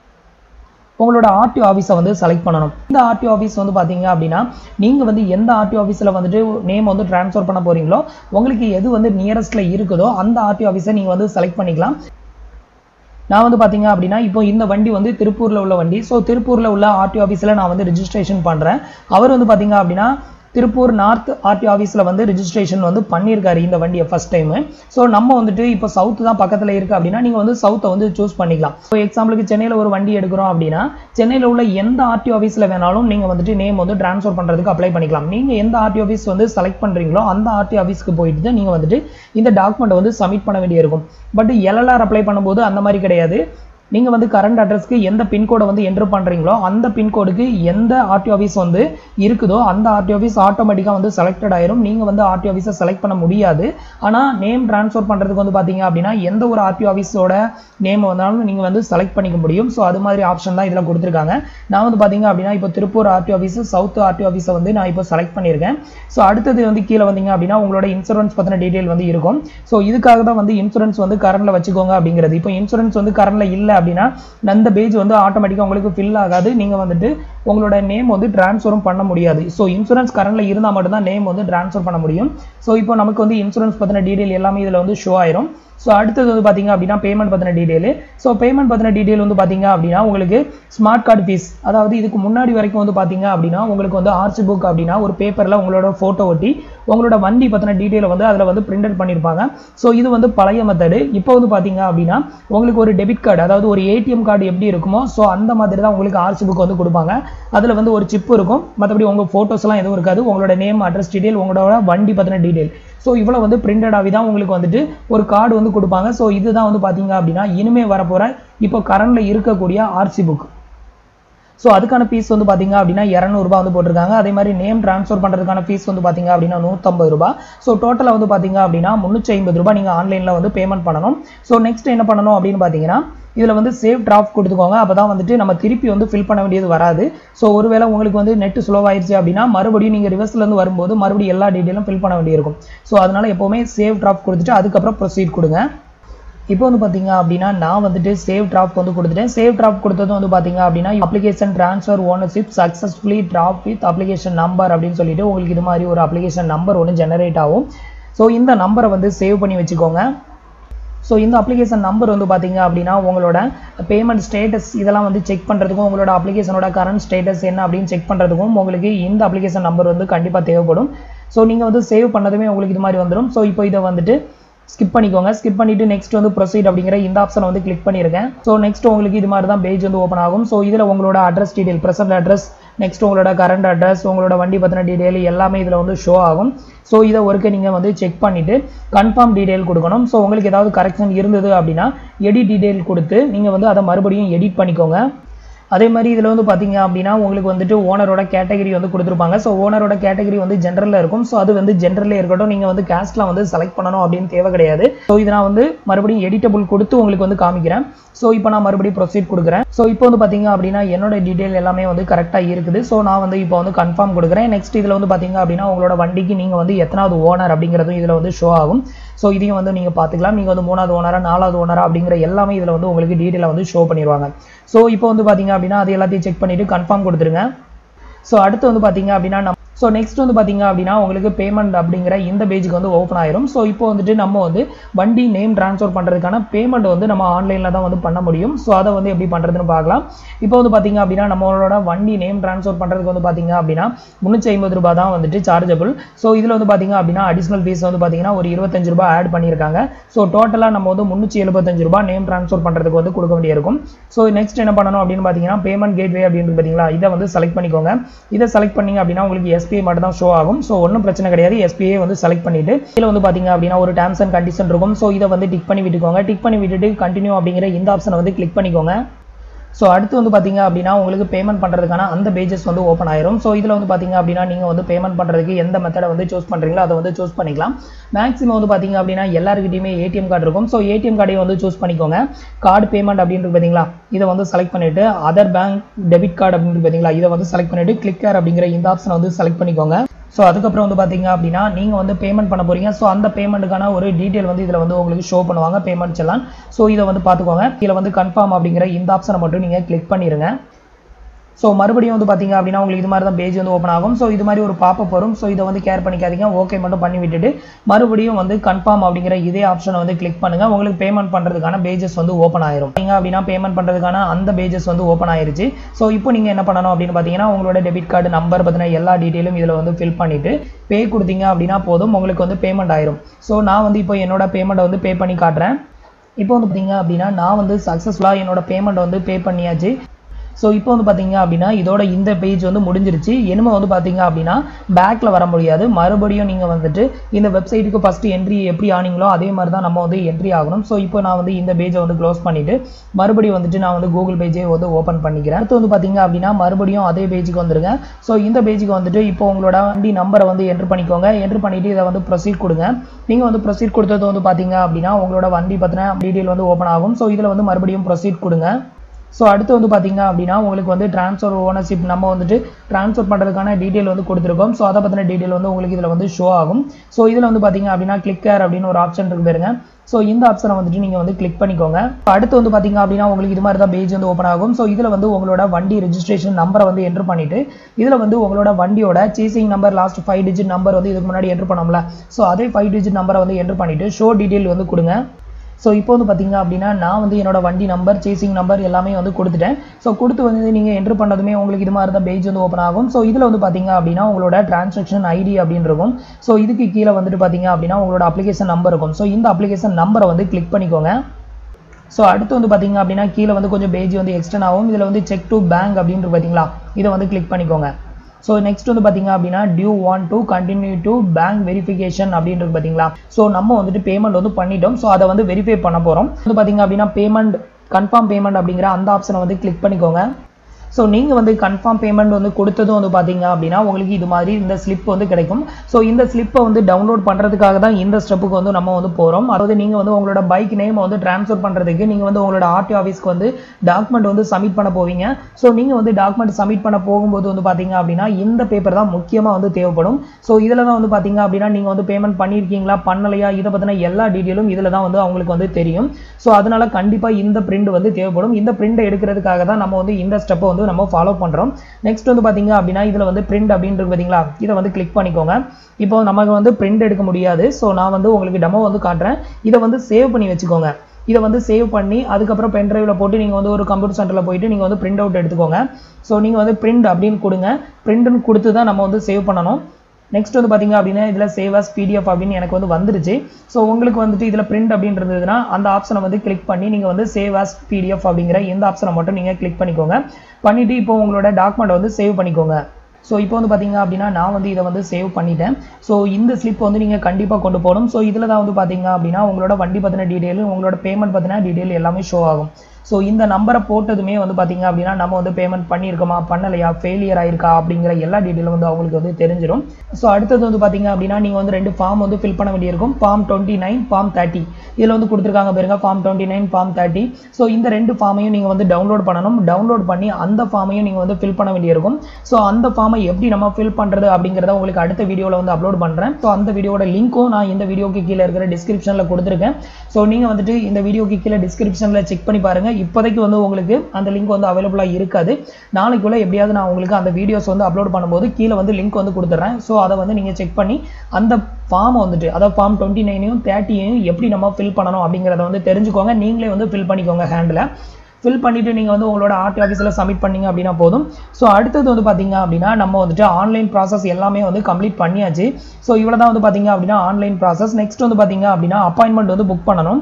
உங்களோட ஆர்டிஓ ஆஃபீஸை வந்து செலக்ட் பண்ணணும் இந்த ஆர்டிஓ ஆஃபீஸ் வந்து பார்த்தீங்க அப்படின்னா நீங்கள் வந்து எந்த ஆர்டிஓ ஆஃபீஸில் வந்துட்டு நேம் வந்து ட்ரான்ஸ்ஃபர் பண்ண போகிறீங்களோ உங்களுக்கு எது வந்து நியரஸ்ட்டில் இருக்குதோ அந்த ஆர்டிஓ ஆஃபீஸை நீங்கள் வந்து செலக்ட் பண்ணிக்கலாம் நான் வந்து பார்த்தீங்க அப்படின்னா இப்போ இந்த வண்டி வந்து திருப்பூரில் உள்ள வண்டி ஸோ திருப்பூரில் உள்ள ஆர்டிஓ ஆஃபீஸில் நான் வந்து ரிஜிஸ்ட்ரேஷன் பண்ணுறேன் அவர் வந்து பார்த்தீங்க அப்படின்னா திருப்பூர் நார்த் ஆர்டிஓ ஆஃபீஸில் வந்து ரிஜிஸ்ட்ரேஷன் வந்து பண்ணியிருக்காரு இந்த வண்டியை ஃபஸ்ட் டைமு ஸோ நம்ம வந்துட்டு இப்போ சவுத்து தான் பக்கத்தில் இருக்குது அப்படின்னா நீங்கள் வந்து சவுத்தை வந்து சூஸ் பண்ணிக்கலாம் ஸோ எக்ஸாம்பிளுக்கு சென்னையில் ஒரு வண்டி எடுக்கிறோம் அப்படின்னா சென்னையில் உள்ள எந்த ஆர்டிஓ ஆஃபீஸில் வேணாலும் நீங்கள் வந்துட்டு நேம் வந்து ட்ரான்ஸ்ஃபர் பண்ணுறதுக்கு அப்ளை பண்ணிக்கலாம் நீங்கள் எந்த ஆர்டிஓ ஆஃபீஸ் வந்து செலக்ட் பண்ணுறீங்களோ அந்த ஆர்டிஓ ஆஃபீஸ்க்கு போயிட்டு தான் நீங்கள் வந்துட்டு இந்த டாக்குமெண்ட்டை வந்து சப்மிட் பண்ண வேண்டியிருக்கும் பட் எல்எல்ஆர் அப்ளை பண்ணும்போது அந்த மாதிரி கிடையாது நீங்கள் வந்து கரண்ட் அட்ரஸ்க்கு எந்த பின்கோடை வந்து என்ட்ரு பண்ணுறீங்களோ அந்த பின்கோடுக்கு எந்த ஆர்டிஓ ஆஃபீஸ் வந்து இருக்குதோ அந்த ஆர்டிஓ ஆஃபீஸ் ஆட்டோமேட்டிக்காக வந்து செலக்டட் ஆயிரும் நீங்கள் வந்து ஆர்டிஓ ஆஃபீஸை செலக்ட் பண்ண முடியாது ஆனால் நேம் ட்ரான்ஸ்ஃபர் பண்ணுறதுக்கு வந்து பார்த்தீங்க அப்படின்னா எந்த ஒரு ஆர்டிஓ ஆஃபீஸோட நேம் வந்தாலும் நீங்கள் வந்து செலக்ட் பண்ணிக்க முடியும் ஸோ அது மாதிரி ஆப்ஷன் தான் இதில் கொடுத்துருக்காங்க நான் வந்து பார்த்தீங்க அப்படின்னா இப்போ Tiruppur RTO office south RTO ஆஃபீஸை வந்து நான் இப்போ செலக்ட் பண்ணியிருக்கேன் ஸோ அடுத்தது வந்து கீழே வந்தீங்க அப்படின்னா உங்களோட இன்சூரன்ஸ் பற்றின டீட்டெயில் வந்து இருக்கும் ஸோ இதுக்காக தான் வந்து இன்சூரன்ஸ் வந்து கரண்டில் வச்சுக்கோங்க அப்படிங்கிறது இப்போ இன்சூரன்ஸ் வந்து கரண்டில் இல்லை அப்படின்னா அந்த பேஜ் வந்து ஆட்டோமேட்டிக்காக உங்களுக்கு ஃபில் ஆகாது நீங்கள் வந்துட்டு உங்களோட நேம் வந்து ட்ரான்ஸ்ஃபரும் பண்ண முடியாது ஸோ இன்சூரன்ஸ் கரண்டில் இருந்தால் மட்டும்தான் நேம் வந்து ட்ரான்ஸ்ஃபர் பண்ண முடியும் ஸோ இப்போ நமக்கு வந்து இன்சூரன்ஸ் பற்றின டீடைல் எல்லாமே இதில் வந்து ஷோ ஆயிரும் ஸோ அடுத்தது வந்து பார்த்தீங்க அப்படின்னா பேமெண்ட் பற்றின டீடைல் ஸோ பேமெண்ட் பற்றின டீடைல் வந்து பார்த்தீங்க அப்படின்னா உங்களுக்கு ஸ்மார்ட் கார்டு ஃபீஸ் அதாவது இதுக்கு முன்னாடி வரைக்கும் வந்து பார்த்தீங்க அப்படின்னா உங்களுக்கு வந்து ஆர்சி புக் அப்படின்னா ஒரு பேப்பரில் உங்களோட ஃபோட்டோ ஒட்டி உங்களோட வண்டி பற்றின டீட்டெயிலை வந்து அதில் வந்து பிரிண்ட் அவுட் பண்ணியிருப்பாங்க ஸோ இது வந்து பழைய மெத்தடு இப்போ வந்து பார்த்தீங்க அப்படின்னா உங்களுக்கு ஒரு டெபிட் கார்டு அதாவது ஒரு ஏடிஎம் கார்டு எப்படி இருக்குமோ ஸோ அந்த மாதிரி தான் உங்களுக்கு ஆர்சி புக் வந்து கொடுப்பாங்க அதில் வந்து ஒரு சிப் இருக்கும் மற்றபடி உங்கள் ஃபோட்டோஸ்லாம் எதுவும் இருக்காது உங்களோட நேம் அட்ரஸ் டீட்டெயில் உங்களோட வண்டி பற்றின டீட்டெயில் ஸோ இவ்வளோ வந்து பிரிண்டடாகவே தான் உங்களுக்கு வந்துட்டு ஒரு கார்டு வந்து கொடுப்பாங்க ஸோ இதுதான் வந்து பார்த்தீங்க அப்படின்னா இனிமே வரப்போகிற இப்போ கரண்டில் இருக்கக்கூடிய ஆர்சி புக் ஸோ அதுக்கான ஃபீஸ் வந்து பார்த்தீங்க அப்படின்னா இரநூறுபா வந்து போட்டிருக்காங்க அதே மாதிரி நேம் ட்ரான்ஸ்ஃபர் பண்ணுறதுக்கான ஃபீஸ் வந்து பார்த்தீங்க அப்படின்னா நூற்றம்பது ரூபா ஸோ டோட்டலாக வந்து பார்த்தீங்க அப்படின்னா முந்நூற்றி ஐம்பது ரூபாய் நீங்கள் ஆன்லைனில் வந்து பேமெண்ட் பண்ணணும் ஸோ நெக்ஸ்ட் என்ன பண்ணணும் அப்படின்னு பார்த்தீங்கன்னா இதில் வந்து சேவ் டிராஃப்ட் கொடுத்துக்கோங்க அப்போ தான் வந்துட்டு நம்ம திருப்பி வந்து ஃபில் பண்ண வேண்டியது வராது ஸோ ஒருவேளை உங்களுக்கு வந்து நெட் ஸ்லோவாயிருச்சு அப்படின்னா மறுபடியும் நீங்கள் ரிவர்ஸ்லேருந்து வரும்போது மறுபடியும் எல்லா டீட்டெயிலும் ஃபில் பண்ண வேண்டியிருக்கும் ஸோ அதனால் எப்போவுமே சேவ் டிராஃப்ட் கொடுத்துட்டு அதுக்கப்புறம் ப்ரொசீட் கொடுங்க இப்போ வந்து பார்த்தீங்க அப்படின்னா நான் வந்துட்டு சேவ் டிராப் வந்து கொடுத்துட்டேன் சேவ் டிராப் கொடுத்தது வந்து பார்த்தீங்க அப்படின்னா application transfer ownership successfully drop with application number அப்படின்னு சொல்லிட்டு உங்களுக்கு இது மாதிரி ஒரு அப்ளிகேஷன் நம்பர் ஒன்று ஜெனரேட் ஆகும் ஸோ இந்த நம்பரை வந்து சேவ் பண்ணி வச்சுக்கோங்க ஸோ இந்த அப்ளிகேஷன் நம்பர் வந்து பார்த்தீங்க அப்படின்னா உங்களோட பேமெண்ட் ஸ்டேட்டஸ் இதெல்லாம் வந்து செக் பண்ணுறதுக்கும் உங்களோட அப்ளிகேஷனோட கரண்ட் ஸ்டேட்டஸ் என்ன அப்படின்னு செக் பண்ணுறதுக்கும் உங்களுக்கு இந்த அப்ளிகேஷன் நம்பர் வந்து கண்டிப்பாக தேவைப்படும் ஸோ நீங்கள் வந்து சேவ் பண்ணதுமே உங்களுக்கு இது மாதிரி வந்துடும் ஸோ இப்போ இதை வந்துட்டு ஸ்கிப் பண்ணிக்கோங்க ஸ்கிப் பண்ணிட்டு நெக்ஸ்ட் வந்து ப்ரொசீட் அப்படிங்கிற இந்த ஆப்ஷனை வந்து கிளிக் பண்ணியிருக்கேன் ஸோ நெக்ஸ்ட் உங்களுக்கு இது மாதிரி தான் பேஜ் வந்து ஓப்பன் ஆகும் ஸோ இதில் உங்களோட address detail present address next உங்களோட கரண்ட் அட்ரஸ் உங்களோட வண்டி பற்றின டீடைல் எல்லாமே இதில் வந்து ஷோ ஆகும் ஸோ இதை ஒருக்க நீங்கள் வந்து செக் பண்ணிவிட்டு கன்ஃபார்ம் டீடைல் கொடுக்கணும் ஸோ உங்களுக்கு ஏதாவது கரெக்ஷன் இருந்தது அப்படின்னா எடிட் டீடைல் கொடுத்து நீங்கள் வந்து அதை மறுபடியும் எடிட் பண்ணிக்கோங்க அதே மாதிரி இதில் வந்து பார்த்தீங்க அப்படின்னா உங்களுக்கு வந்துட்டு ஓனரோட கேட்டகரி வந்து கொடுத்துருப்பாங்க ஸோ ஓனரோட கேட்டகரி வந்து ஜென்ரலில் இருக்கும் ஸோ அது வந்து ஜென்ரலில் இருக்கட்டும் நீங்கள் வந்து கேஸ்ட்லாம் வந்து செலக்ட் பண்ணணும் அப்படின்னு தேவை கிடையாது ஸோ இதை நான் வந்து மறுபடியும் எடிட்டபிள் கொடுத்து உங்களுக்கு வந்து காமிக்கிறேன் ஸோ இப்போ நான் மறுபடியும் ப்ரொசீட் கொடுக்குறேன் ஸோ இப்போ வந்து பார்த்தீங்க அப்படின்னா என்னோட டீட்டெயில் எல்லாமே வந்து கரெக்டாக இருக்குது ஸோ நான் வந்து இப்போ வந்து கன்ஃபார்ம் கொடுக்குறேன் நெக்ஸ்ட் இதில் வந்து பார்த்தீங்க அப்படின்னா உங்களோட வண்டிக்கு நீங்கள் வந்து எத்தனாவது ஓனர் அப்படிங்கிறதும் இதில் வந்து ஷோ ஆகும் ஸோ இதையும் வந்து நீங்கள் பார்த்துக்கலாம் நீங்கள் வந்து மூணாவது ஓனரா நாலாவது ஓனரா அப்படிங்கிற எல்லாமே இதில் வந்து உங்களுக்கு டீட்டெயிலாக வந்து ஷோ பண்ணிடுவாங்க ஸோ இப்போ வந்து பார்த்தீங்க அப்படின்னா அது எல்லாத்தையும் செக் பண்ணிவிட்டு கன்ஃபார்ம் கொடுத்துருங்க ஸோ அடுத்து வந்து பார்த்தீங்க அப்படின்னா நம்ம ஸோ நெக்ஸ்ட் வந்து பார்த்தீங்க அப்படின்னா உங்களுக்கு பேமெண்ட் அப்படிங்கிற இந்த பேஜுக்கு வந்து ஓப்பன் ஆயிரும் ஸோ இப்போ வந்துட்டு நம்ம வந்து வண்டி நேம் ட்ரான்ஸ்ஃபர் பண்ணுறதுக்கான பேமெண்ட் வந்து நம்ம ஆன்லைனில் தான் வந்து பண்ண முடியும் ஸோ அதை வந்து எப்படி பண்ணுறதுன்னு பார்க்கலாம் இப்போ வந்து பார்த்தீங்க அப்படின்னா நம்மளோட வண்டி நேம் ட்ரான்ஸ்ஃபர் பண்ணுறதுக்கு வந்து பார்த்தீங்க அப்படின்னா முந்நூற்றி ஐம்பது ரூபாய் தான் வந்துட்டு சார்ஜபிள் ஸோ இதில் வந்து பார்த்தீங்க அப்படின்னா அடிஷனல் ஃபீஸ் வந்து பார்த்தீங்கன்னா ஒரு இருபத்தஞ்சு ரூபாய் ஆட் பண்ணியிருக்காங்க ஸோ டோட்டலாக நம்ம வந்து முந்நூற்றி எழுபத்தஞ்சு ரூபாய் நேம் ட்ரான்ஸ்ஃபர் பண்ணுறதுக்கு வந்து கொடுக்க வேண்டியிருக்கும் ஸோ நெக்ஸ்ட் என்ன பண்ணணும் அப்படின்னு பார்த்தீங்கன்னா பேமெண்ட் கேட்வே அப்படின்னு பார்த்தீங்களா இதை வந்து செலக்ட் பண்ணிக்கோங்க இதை செலக்ட் பண்ணீங்க அப்படின்னா உங்களுக்கு எஸ்பிஐ மட்டும் தான் ஷோ ஆகும் ஸோ ஒன்றும் பிரச்சனை கிடையாது எஸ்பிஐ வந்து செலக்ட் பண்ணிட்டு இதில் வந்து பார்த்தீங்க அப்படின்னா ஒரு டேர்ம்ஸ் அண்ட் கண்டிஷன் இருக்கும் ஸோ இதை வந்து டிக் பண்ணி விட்டுக்கோங்க டிக் பண்ணி விட்டுட்டு கண்டினியூ அப்படிங்கிற இந்த ஆப்ஷனை வந்து கிளிக் பண்ணிக்கோங்க ஸோ அடுத்து வந்து பார்த்தீங்க அப்படின்னா உங்களுக்கு பேமெண்ட் பண்ணுறதுக்கான அந்த பேஜஸ் வந்து ஓப்பன் ஆயிரும் ஸோ இதில் வந்து பார்த்தீங்க அப்படின்னா நீங்கள் வந்து பேமெண்ட் பண்ணுறதுக்கு எந்த மெத்தடை வந்து சூஸ் பண்ணுறீங்களோ அதை வந்து சூஸ் பண்ணிக்கலாம் மேக்ஸிமம் வந்து பார்த்தீங்க அப்படின்னா எல்லாருக்கிட்டையுமே ஏடிஎம் கார்டு இருக்கும் ஸோ ஏடிஎம் கார்டையும் வந்து சூஸ் பண்ணிக்கோங்க கார்டு பேமெண்ட் அப்படின்றது பார்த்தீங்களா இதை வந்து செலக்ட் பண்ணிவிட்டு அதர் பேங்க் டெபிட் கார்டு அப்படின்றது பார்த்தீங்களா இதை வந்து செலக்ட் பண்ணிவிட்டு கிளிக்கர் அப்படிங்கிற இந்த ஆப்ஷனை வந்து செலக்ட் பண்ணிக்கோங்க ஸோ அதுக்கப்புறம் வந்து பார்த்தீங்க அப்படின்னா நீங்கள் வந்து பேமெண்ட் பண்ண போகிறீங்க ஸோ அந்த பேமெண்ட்டுக்கான ஒரு டீட்டெயில் வந்து இதில் வந்து உங்களுக்கு ஷோ பண்ணுவாங்க பேமெண்ட்ஸ் எல்லாம் ஸோ இதை வந்து பார்த்துக்கோங்க இதில் வந்து கன்ஃபார்ம் அப்படிங்கிற இந்த ஆப்ஷனை மட்டும் நீங்கள் கிளிக் பண்ணிடுங்க ஸோ மறுபடியும் வந்து பார்த்தீங்க அப்படின்னா உங்களுக்கு இது மாதிரி தான் பேஜ் வந்து ஓப்பன் ஆகும் ஸோ இது மாதிரி ஒரு பாப்பப் வரும் ஸோ இதை வந்து கேர் பண்ணிக்காதீங்க ஓகே மட்டும் பண்ணி விட்டுட்டு மறுபடியும் வந்து கன்ஃபார்ம் அப்படிங்கிற இதே ஆப்ஷனை வந்து கிளிக் பண்ணுங்க உங்களுக்கு பேமெண்ட் பண்ணுறதுக்கான பேஜஸ் வந்து ஓப்பன் ஆயிரும் நீங்க அப்படின்னா பேமெண்ட் பண்ணுறதுக்கான அந்த பேஜஸ் வந்து ஓப்பன் ஆயிருச்சு ஸோ இப்போ நீங்கள் என்ன பண்ணணும் அப்படின்னு பார்த்தீங்கன்னா உங்களோட டெபிட் கார்டு நம்பர் பற்றின எல்லா டீட்டெயிலும் இதில் வந்து ஃபில் பண்ணிட்டு பே கொடுத்தீங்க அப்படின்னா போதும் உங்களுக்கு வந்து பேமெண்ட் ஆயிரும் ஸோ நான் வந்து இப்போ என்னோட பேமெண்ட்டை வந்து பே பண்ணி காட்டுறேன் இப்போ வந்து பார்த்தீங்க அப்படின்னா நான் வந்து சக்ஸஸ்ஃபுல்லாக என்னோட பேமெண்ட் வந்து பே பண்ணியாச்சு ஸோ இப்போ வந்து பார்த்தீங்க அப்படின்னா இதோட இந்த பேஜ் வந்து முடிஞ்சிருச்சு இனிமே வந்து பார்த்தீங்க அப்படின்னா பேக்கில் வர முடியாது மறுபடியும் நீங்கள் வந்துட்டு இந்த வெப்சைட்டுக்கு ஃபஸ்ட்டு என்ட்ரி எப்படி ஆனீங்களோ அதே மாதிரி தான் நம்ம வந்து என்ட்ரி ஆகணும் ஸோ இப்போ நான் வந்து இந்த பேஜை வந்து க்ளோஸ் பண்ணிவிட்டு மறுபடியும் வந்துட்டு நான் வந்து கூகுள் பேஜே வந்து ஓப்பன் பண்ணிக்கிறேன் அடுத்து வந்து பார்த்தீங்க அப்படின்னா மறுபடியும் அதே பேஜுக்கு வந்துருங்க ஸோ இந்த பேஜுக்கு வந்துட்டு இப்போ உங்களோட வண்டி நம்பரை வந்து என்ட்ரு பண்ணிக்கோங்க என்ட்ரு பண்ணிவிட்டு இதை வந்து ப்ரொசீட் கொடுங்க நீங்கள் வந்து ப்ரொசீட் கொடுத்தது வந்து பார்த்தீங்க அப்படின்னா உங்களோட வண்டி பற்றின டீட்டெயில் வந்து ஓப்பன் ஆகும் ஸோ இதில் வந்து மறுபடியும் ப்ரொசீட் கொடுங்க ஸோ அடுத்து வந்து பார்த்தீங்க அப்படின்னா உங்களுக்கு வந்து ட்ரான்ஸ்ஃபர் ஓனர்ஷிப் நம்ம வந்துட்டு ட்ரான்ஸ்ஃபர் பண்ணுறதுக்கான டீட்டெயில் வந்து கொடுத்துருக்கோம் ஸோ அதை பற்றின டீட்டெயில் வந்து உங்களுக்கு இதில் வந்து ஷோ ஆகும் ஸோ இதில் வந்து பார்த்தீங்க அப்படின்னா கிளிக்கர் அப்படின்னு ஒரு ஆப்ஷன் இருக்கு பாருங்க ஸோ இந்த ஆப்ஷனை வந்துட்டு நீங்கள் வந்து கிளிக் பண்ணிக்கோங்க அடுத்து வந்து பார்த்தீங்க அப்படின்னா உங்களுக்கு இது மாதிரி தான் பேஜ் வந்து ஓப்பன் ஆகும் ஸோ இதில் வந்து உங்களோட வண்டி ரெஜிஸ்ட்ரேஷன் நம்பரை வந்து என்ட்ரு பண்ணிட்டு இதில் வந்து உங்களோட வண்டியோட chassis number last five digit number வந்து இதுக்கு முன்னாடி என்ட்ரு பண்ணோம்ல ஸோ அதே ஃபைவ் டிஜிட் நம்பரை வந்து என்ட்ரு பண்ணிட்டு ஷோ டீட்டெயில் வந்து கொடுங்க ஸோ இப்போ வந்து பார்த்தீங்க அப்படின்னா நான் வந்து என்னோட வண்டி நம்பர் சேசிங் நம்பர் எல்லாமே வந்து கொடுத்துட்டேன் ஸோ கொடுத்து வந்து நீங்கள் என்ட்ரு பண்ணதுமே உங்களுக்கு இது மாதிரி தான் பேஜ் வந்து ஓப்பன் ஆகும் ஸோ இதில் வந்து பார்த்தீங்க அப்படின்னா உங்களோட டிரான்சாக்ஷன் ஐடி அப்படின்னு இருக்கும் ஸோ இதுக்கு கீழே வந்துட்டு பார்த்தீங்க அப்படின்னா உங்களோட அப்ளிகேஷன் நம்பர் இருக்கும் ஸோ இந்த அப்ளிகேஷன் நம்பரை வந்து கிளிக் பண்ணிக்கோங்க ஸோ அடுத்து வந்து பார்த்தீங்க அப்படின்னா கீழே வந்து கொஞ்சம் பேஜ் வந்து எக்ஸ்டெண்ட் ஆகும் இதில் வந்து செக் டு பேங்க் அப்படின்ட்டு பார்த்தீங்களா இதை வந்து கிளிக் பண்ணிக்கோங்க ஸோ நெக்ஸ்ட் வந்து பார்த்தீங்க அப்படின்னா do you want to continue to bank verification அப்படின்றது பார்த்தீங்களா ஸோ நம்ம வந்துட்டு பேமெண்ட் வந்து பண்ணிட்டோம் ஸோ அதை வந்து வெரிஃபை பண்ண போகிறோம் வந்து பார்த்தீங்க அப்படின்னா பேமெண்ட் கன்ஃபார்ம் பேமெண்ட் அப்படிங்கிற அந்த ஆப்ஷனை வந்து கிளிக் பண்ணிக்கோங்க ஸோ நீங்கள் வந்து கன்ஃபார்ம் பேமெண்ட் வந்து கொடுத்ததும் வந்து பார்த்தீங்க அப்படின்னா உங்களுக்கு இது மாதிரி இந்த ஸ்லிப் வந்து கிடைக்கும் ஸோ இந்த ஸ்லிப்பை வந்து டவுன்லோட் பண்ணுறதுக்காக தான் இந்த ஸ்டெப்புக்கு வந்து நம்ம வந்து போகிறோம் அதாவது நீங்கள் வந்து உங்களோட பைக் நேம் வந்து ட்ரான்ஸ்ஃபர் பண்ணுறதுக்கு நீங்கள் வந்து உங்களோட ஆர்டி ஆஃபீஸ்க்கு வந்து டாக்குமெண்ட் வந்து சப்மிட் பண்ண போவீங்க ஸோ நீங்கள் வந்து டாக்குமெண்ட் சப்மிட் பண்ண போகும்போது வந்து பார்த்தீங்க அப்படின்னா இந்த பேப்பர் தான் முக்கியமாக வந்து தேவைப்படும் ஸோ இதில் தான் வந்து பார்த்தீங்க அப்படின்னா நீங்கள் வந்து பேமெண்ட் பண்ணியிருக்கீங்களா பண்ணலையா இதை பற்றின எல்லா டீட்டெயிலும் இதில் தான் வந்து அவங்களுக்கு வந்து தெரியும் ஸோ அதனால கண்டிப்பாக இந்த பிரிண்ட் வந்து தேவைப்படும் இந்த பிரிண்ட் எடுக்கிறதுக்காக தான் நம்ம வந்து இந்த ஸ்டெப்பை வந்து நம்ம ஃபாலோ பண்ணுறோம் நெக்ஸ்ட் வந்து பார்த்தீங்க அப்படின்னா இதில் வந்து பிரிண்ட் அப்படின்றது பார்த்தீங்களா இதை வந்து கிளிக் பண்ணிக்கோங்க இப்போ நமக்கு வந்து பிரிண்ட் எடுக்க முடியாது ஸோ நான் வந்து உங்களுக்கு டெமோ வந்து காட்டுறேன் இதை வந்து சேவ் பண்ணி வச்சுக்கோங்க இதை வந்து சேவ் பண்ணி அதுக்கப்புறம் பென் ட்ரைவில் போட்டு நீங்கள் வந்து ஒரு கம்ப்யூட்டர் சென்டரில் போயிட்டு நீங்கள் வந்து பிரிண்ட் அவுட் எடுத்துக்கோங்க ஸோ நீங்கள் வந்து பிரிண்ட் அப்படின்னு கொடுங்க பிரிண்ட்னு கொடுத்து தான் நம்ம வந்து சேவ் பண்ணணும் நெக்ஸ்ட் வந்து பார்த்தீங்க அப்படின்னா இதில் சேவ் அஸ் பிடிஎஃப் அப்படின்னு எனக்கு வந்து வந்துருச்சு ஸோ உங்களுக்கு வந்துட்டு இதில் பிரிண்ட் அப்படின்னு இருந்ததுன்னா அந்த ஆப்ஷனை வந்து கிளிக் பண்ணி நீங்கள் வந்து சேவ் அஸ் பிடிஎஃப் அப்படிங்கிற இந்த ஆப்ஷனை மட்டும் நீங்கள் கிளிக் பண்ணிக்கோங்க பண்ணிவிட்டு இப்போ உங்களோட டாக்குமெண்ட் வந்து சேவ் பண்ணிக்கோங்க ஸோ இப்போ வந்து பார்த்தீங்க அப்படின்னா நான் வந்து இதை வந்து சேவ் பண்ணிட்டேன் ஸோ இந்த ஸ்லிப் வந்து நீங்கள் கண்டிப்பாக கொண்டு போகணும் ஸோ இதில் தான் வந்து பார்த்தீங்க அப்படின்னா உங்களோட வண்டி பற்றின டீட்டெயில் உங்களோட பேமெண்ட் பற்றின டீட்டெயில் எல்லாமே ஷோ ஆகும் ஸோ இந்த நம்பரை போட்டதுமே வந்து பார்த்தீங்க அப்படின்னா நம்ம வந்து பேமெண்ட் பண்ணியிருக்கோமா பண்ணலையா ஃபெயிலியர் ஆயிருக்கா அப்படிங்கிற எல்லா டீட்டெயிலும் வந்து அவங்களுக்கு வந்து தெரிஞ்சிடும் ஸோ அடுத்தது வந்து பார்த்தீங்க அப்படின்னா நீங்கள் வந்து ரெண்டு ஃபார்ம் வந்து ஃபில் பண்ண வேண்டியிருக்கும் form twenty nine form thirty இதில் வந்து கொடுத்துருக்காங்க பாருங்க form twenty nine form thirty so இந்த ரெண்டு ஃபார்மையும் நீங்கள் வந்து டவுன்லோட் பண்ணணும் டவுன்லோட் பண்ணி அந்த ஃபார்மையும் நீங்கள் வந்து ஃபில் பண்ண வேண்டியிருக்கும் ஸோ அந்த ஃபார்மை எப்படி நம்ம ஃபில் பண்ணுறது அப்படிங்கிறத உங்களுக்கு அடுத்த வீடியோவில் வந்து அப்லோட் பண்ணுறேன் ஸோ அந்த வீடியோட லிங்க்கும் நான் இந்த வீடியோக்கு கீழே இருக்கிற டிஸ்கிரிப்ஷனில் கொடுத்துருக்கேன் ஸோ நீங்கள் வந்துட்டு இந்த வீடியோக்கு கீழே டிஸ்கிரிப்ஷனில் செக் பண்ணி பாருங்கள் இப்போதைக்கு வந்து உங்களுக்கு அந்த லிங்க் வந்து அவைலபிளாக இருக்காது நாளைக்குள்ள எப்படியாவது நான் உங்களுக்கு அந்த வீடியோஸ் வந்து அப்லோட் பண்ணும்போது கீழே வந்து லிங்க் வந்து கொடுத்துட்றேன் ஸோ அதை வந்து நீங்கள் செக் பண்ணி அந்த ஃபார்மை வந்துட்டு அதாவது ஃபார்ம் டுவெண்ட்டி நைனையும் தேர்ட்டியையும் எப்படி நம்ம ஃபில் பண்ணணும் அப்படிங்கிறத வந்து தெரிஞ்சுக்கோங்க நீங்களே வந்து ஃபில் பண்ணிக்கோங்க ஹேண்டில் ஃபில் பண்ணிவிட்டு நீங்கள் வந்து உங்களோட ஆர்டி ஆஃபீஸில் சப்மிட் பண்ணீங்க அப்படின்னா போதும் ஸோ அடுத்தது வந்து பார்த்தீங்க அப்படின்னா நம்ம வந்துட்டு ஆன்லைன் ப்ராசஸ் எல்லாமே வந்து கம்ப்ளீட் பண்ணியாச்சு ஸோ இவ்வளோ தான் வந்து பார்த்தீங்க அப்படின்னா ஆன்லைன் ப்ராசஸ் நெக்ஸ்ட் வந்து பார்த்தீங்க அப்படின்னா அப்பாயின்மெண்ட் வந்து புக் பண்ணணும்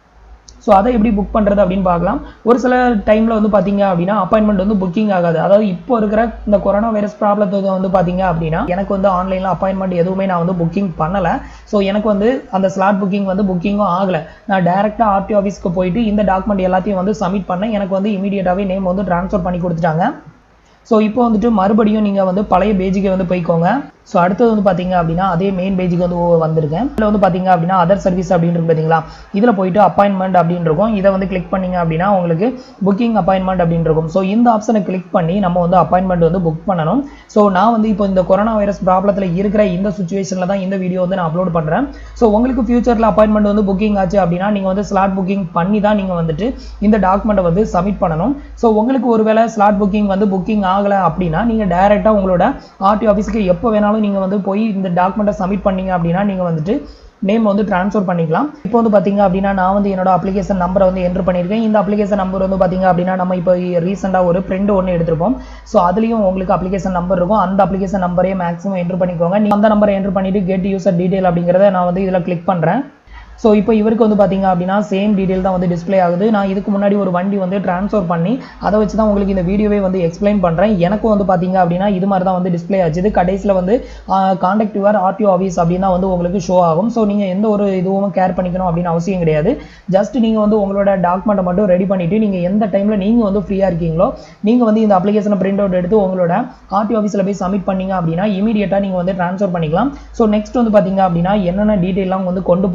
ஸோ அதை எப்படி புக் பண்ணுறது அப்படின்னு பார்க்கலாம் ஒரு சில டைமில் வந்து பார்த்தீங்க அப்படின்னா அப்பாயின்மெண்ட் வந்து புக்கிங் ஆகாது அதாவது இப்போ இருக்கிற இந்த கொரோனா வைரஸ் ப்ராப்ளத்துக்கு வந்து பார்த்தீங்க அப்படின்னா எனக்கு வந்து ஆன்லைனில் அப்பாயின்மெண்ட் எதுவுமே நான் வந்து புக்கிங் பண்ணலை ஸோ எனக்கு வந்து அந்த ஸ்லாட் புக்கிங் வந்து புக்கிங்கும் ஆகலை நான் டேரெக்டாக ஆர்டி ஆஃபீஸ்க்கு போயிட்டு இந்த டாக்குமெண்ட் எல்லாத்தையும் வந்து சப்மிட் பண்ணேன் எனக்கு வந்து இமீடியட்டாகவே நேம் வந்து ட்ரான்ஸ்ஃபர் பண்ணி கொடுத்துட்டாங்க ஸோ இப்போ வந்துட்டு மறுபடியும் நீங்கள் வந்து பழைய பேஜுக்கு வந்து போய்க்கோங்க ஸோ அடுத்தது வந்து பார்த்தீங்க அப்படின்னா அதே மெயின் பேஜுக்கு வந்து வந்திருக்கேன் இதில் வந்து பார்த்தீங்க அப்படின்னா அதர் சர்வீஸ் அப்படின்னு இருக்கு பார்த்தீங்களா இதில் போயிட்டு அப்பாயின்மெண்ட் அப்படின்னு இருக்கும் இதை வந்து கிளிக் பண்ணீங்க அப்படின்னா உங்களுக்கு புக்கிங் அப்பாயின்மெண்ட் அப்படின்னு இருக்கும் ஸோ இந்த ஆப்ஷனை கிளிக் பண்ணி நம்ம வந்து அப்பாயின்மெண்ட் வந்து புக் பண்ணணும் ஸோ நான் வந்து இப்போ இந்த கொரோனா வைரஸ் ப்ராப்ளத்தில் இருக்கிற இந்த சுச்சுவேஷனில் தான் இந்த வீடியோ வந்து நான் அப்லோட் பண்ணுறேன் ஸோ உங்களுக்கு ஃபியூச்சரில் அப்பாயின்மெண்ட் வந்து புக்கிங் ஆச்சு அப்படின்னா நீங்கள் வந்து ஸ்லாட் புக்கிங் பண்ணி தான் நீங்கள் வந்துட்டு இந்த டாக்குமெண்ட்டை வந்து சப்மிட் பண்ணணும் ஸோ உங்களுக்கு ஒருவேளை ஸ்லாட் புக்கிங் வந்து புக்கிங் ஆகலை அப்படின்னா நீங்கள் டேரெக்டாக உங்களோட ஆர்டி ஆஃபீஸுக்கு எப்போ வேணாலும் நீங்கள் வந்து போய் இந்த டாக்குமெண்ட்டை சப்மிட் பண்ணீங்க அப்படின்னா நீங்கள் வந்துட்டு நேம் வந்து ட்ரான்ஸ்ஃபர் பண்ணிக்கலாம் இப்போ வந்து பார்த்தீங்க அப்படின்னா நான் வந்து என்னோட அப்ளிகேஷன் நம்பரை வந்து என்ட்ரு பண்ணியிருக்கேன் இந்த அப்ளிகேஷன் நம்பர் வந்து பார்த்தீங்க அப்படின்னா நம்ம இப்போ ரீசெண்டாக ஒரு பிரிண்ட் ஒன்று எடுத்திருப்போம் ஸோ அதுலேயும் உங்களுக்கு அப்ளிகேஷன் நம்பர் இருக்கும் அந்த அப்ளிகேஷன் நம்பரே மேக்ஸிமம் என்ட்ரு பண்ணிக்கோங்க நீங்கள் அந்த நம்பரை என்ட்ரு பண்ணிட்டு கெட் யூசர் டீடைல் அப்படிங்கிறத நான் வந்து இதில் கிளிக் பண்ணுறேன் ஸோ இப்போ இவருக்கு வந்து பார்த்தீங்க அப்படின்னா சேம் டீடைல் தான் வந்து டிஸ்ப்ளே ஆகுது நான் இதுக்கு முன்னாடி ஒரு வண்டி வந்து ட்ரான்ஸ்ஃபர் பண்ணி அதை வச்சு தான் உங்களுக்கு இந்த வீடியோவே வந்து எக்ஸ்பிளைன் பண்ணுறேன் எனக்கும் வந்து பார்த்தீங்க அப்படின்னா இது மாதிரி தான் வந்து டிஸ்ப்ளே ஆச்சு இது கடைசியில் வந்து காண்டாக்ட் யுவர் ஆர்டிஓ ஆஃபீஸ் அப்படின்னு தான் வந்து உங்களுக்கு ஷோ ஆகும் ஸோ நீங்கள் எந்த ஒரு இதுவும் கேர் பண்ணிக்கணும் அப்படின்னு அவசியம் கிடையாது ஜஸ்ட் நீங்கள் வந்து உங்களோட டாக்குமெண்ட்டை மட்டும் ரெடி பண்ணிவிட்டு நீங்கள் எந்த டைமில் நீங்கள் வந்து ஃப்ரீயாக இருக்கீங்களோ நீங்கள் வந்து இந்த அப்ளிகேஷனை பிரிண்ட் அவுட் எடுத்து உங்களோட ஆர்டிஓ ஆஃபீஸில் போய் சப்மிட் பண்ணீங்க அப்படின்னா இமீடியட்டாக நீங்கள் வந்து ட்ரான்ஸ்ஃபர் பண்ணிக்கலாம் ஸோ நெக்ஸ்ட் வந்து பார்த்தீங்க அப்படின்னா என்னென்ன டீட்டெயிலாம் வந்து கொண்டு போகணும்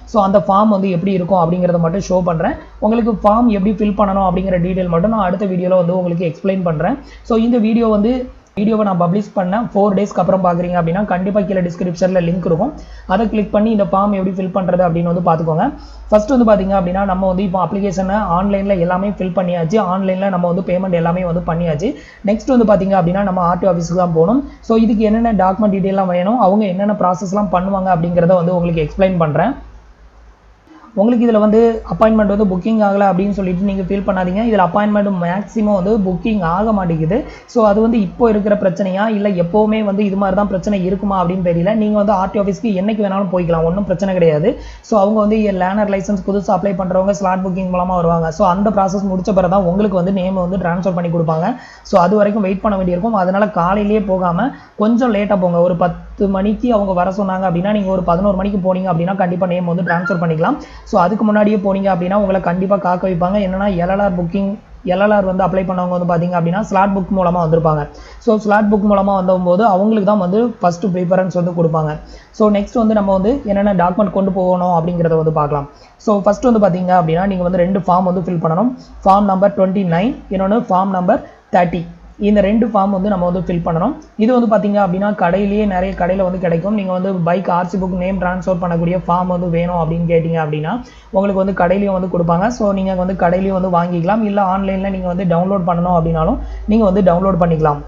ஸோ அந்த ஃபார்ம் வந்து எப்படி இருக்கும் அப்படிங்கிறத மட்டும் ஷோ பண்ணுறேன் உங்களுக்கு ஃபார்ம் எப்படி ஃபில் பண்ணணும் அப்படிங்கிற டீட்டெயில் மட்டும் நான் அடுத்த வீடியோவில் வந்து உங்களுக்கு எக்ஸ்பிளைன் பண்ணுறேன் ஸோ இந்த வீடியோ வந்து வீடியோவை நான் பப்ளிஷ் பண்ணேன் ஃபோர் டேஸ்க்கு அப்புறம் பார்க்குறீங்க அப்படின்னா கண்டிப்பாக கீழே டிஸ்கிரிப்ஷனில் லிங்க் இருக்கும் அதை கிளிக் பண்ணி இந்த ஃபார்ம் எப்படி ஃபில் பண்ணுறது அப்படின்னு வந்து பார்த்துக்கோங்க ஃபர்ஸ்ட் வந்து பார்த்தீங்க அப்படின்னா நம்ம வந்து இப்போ அப்ளிகேஷனை ஆன்லைனில் எல்லாமே ஃபில் பண்ணியாச்சு ஆன்லைனில் நம்ம வந்து பேமெண்ட் எல்லாமே வந்து பண்ணியாச்சு நெக்ஸ்ட் வந்து பார்த்தீங்க அப்படின்னா நம்ம ஆர்டி ஆஃபீஸுக்கு தான் போகணும் ஸோ இதுக்கு என்னென்ன டாக்குமெண்ட் டீட்டெயிலாம் வேணும் அவங்க என்னென்ன ப்ராசஸ்லாம் பண்ணுவாங்க அப்படிங்கிறத வந்து உங்களுக்கு எக்ஸ்பிளைன் பண்ணுறேன் உங்களுக்கு இதில் வந்து அப்பாயின்மெண்ட் வந்து புக்கிங் ஆகலை அப்படின்னு சொல்லிட்டு நீங்கள் ஃபீல் பண்ணாதீங்க இதில் அப்பாயின்மெண்ட் மேக்ஸிமம் வந்து புக்கிங் ஆக மாட்டேங்குது ஸோ அது வந்து இப்போ இருக்கிற பிரச்சனையா இல்லை எப்போவுமே வந்து இது மாதிரி தான் பிரச்சனை இருக்குமா அப்படின்னு தெரியல நீங்கள் வந்து ஆர்டி ஆஃபீஸ்க்கு என்னைக்கு வேணாலும் போய்க்கலாம் ஒன்றும் பிரச்சனை கிடையாது ஸோ அவங்க வந்து லேனர் லைசன்ஸ் புதுசாக அப்ளை பண்ணுறவங்க ஸ்லாட் புக்கிங் மூலமாக வருவாங்க ஸோ அந்த ப்ராசஸ் முடிச்ச பிறகு தான் உங்களுக்கு வந்து நேம் வந்து ட்ரான்ஸ்ஃபர் பண்ணி கொடுப்பாங்க ஸோ அது வரைக்கும் வெயிட் பண்ண வேண்டியிருக்கும் அதனால் காலையிலேயே போகாமல் கொஞ்சம் லேட்டாக போங்க ஒரு பத்து மணிக்கு அவங்க வர சொன்னாங்க அப்படின்னா நீங்கள் ஒரு பதினோரு மணிக்கு போனீங்க அப்படின்னா கண்டிப்பாக நேம் வந்து ட்ரான்ஸ்ஃபர் பண்ணிக்கலாம் ஸோ அதுக்கு முன்னாடியே போனீங்க அப்படின்னா உங்களை கண்டிப்பாக காக்க வைப்பாங்க என்னன்னா எல்எல்ஆர் புக்கிங் எல்எல்ஆர் வந்து அப்ளை பண்ணவங்க வந்து பார்த்தீங்க அப்படின்னா ஸ்லாட் புக் மூலமாக வந்திருப்பாங்க ஸோ ஸ்லாட் புக் மூலமாக வந்தபோது அவங்களுக்கு தான் வந்து ஃபஸ்ட்டு ப்ரிஃபரன்ஸ் வந்து கொடுப்பாங்க ஸோ நெக்ஸ்ட் வந்து நம்ம வந்து என்னென்ன டாக்குமெண்ட் கொண்டு போகணும் அப்படிங்கிறத வந்து பார்க்கலாம் ஸோ ஃபஸ்ட் வந்து பார்த்தீங்க அப்படின்னா நீங்கள் வந்து ரெண்டு ஃபார்ம் வந்து ஃபில் பண்ணணும் ஃபார்ம் நம்பர் டுவெண்ட்டி நைன் இன்னொன்று ஃபார்ம் நம்பர் தேர்ட்டி இந்த ரெண்டு ஃபார்ம் வந்து நம்ம வந்து ஃபில் பண்ணணும் இது வந்து பார்த்தீங்க அப்படின்னா கடையிலேயே நிறைய கடையில் வந்து கிடைக்கும் நீங்கள் வந்து bike RC book name transfer பண்ணக்கூடிய ஃபார்ம் வந்து வேணும் அப்படின்னு கேட்டிங்க அப்படின்னா உங்களுக்கு வந்து கடையிலையும் வந்து கொடுப்பாங்க ஸோ நீங்கள் வந்து கடையிலையும் வந்து வாங்கிக்கலாம் இல்லை ஆன்லைனில் நீங்கள் வந்து டவுன்லோட் பண்ணணும் அப்படின்னாலும் நீங்கள் வந்து டவுன்லோட் பண்ணிக்கலாம்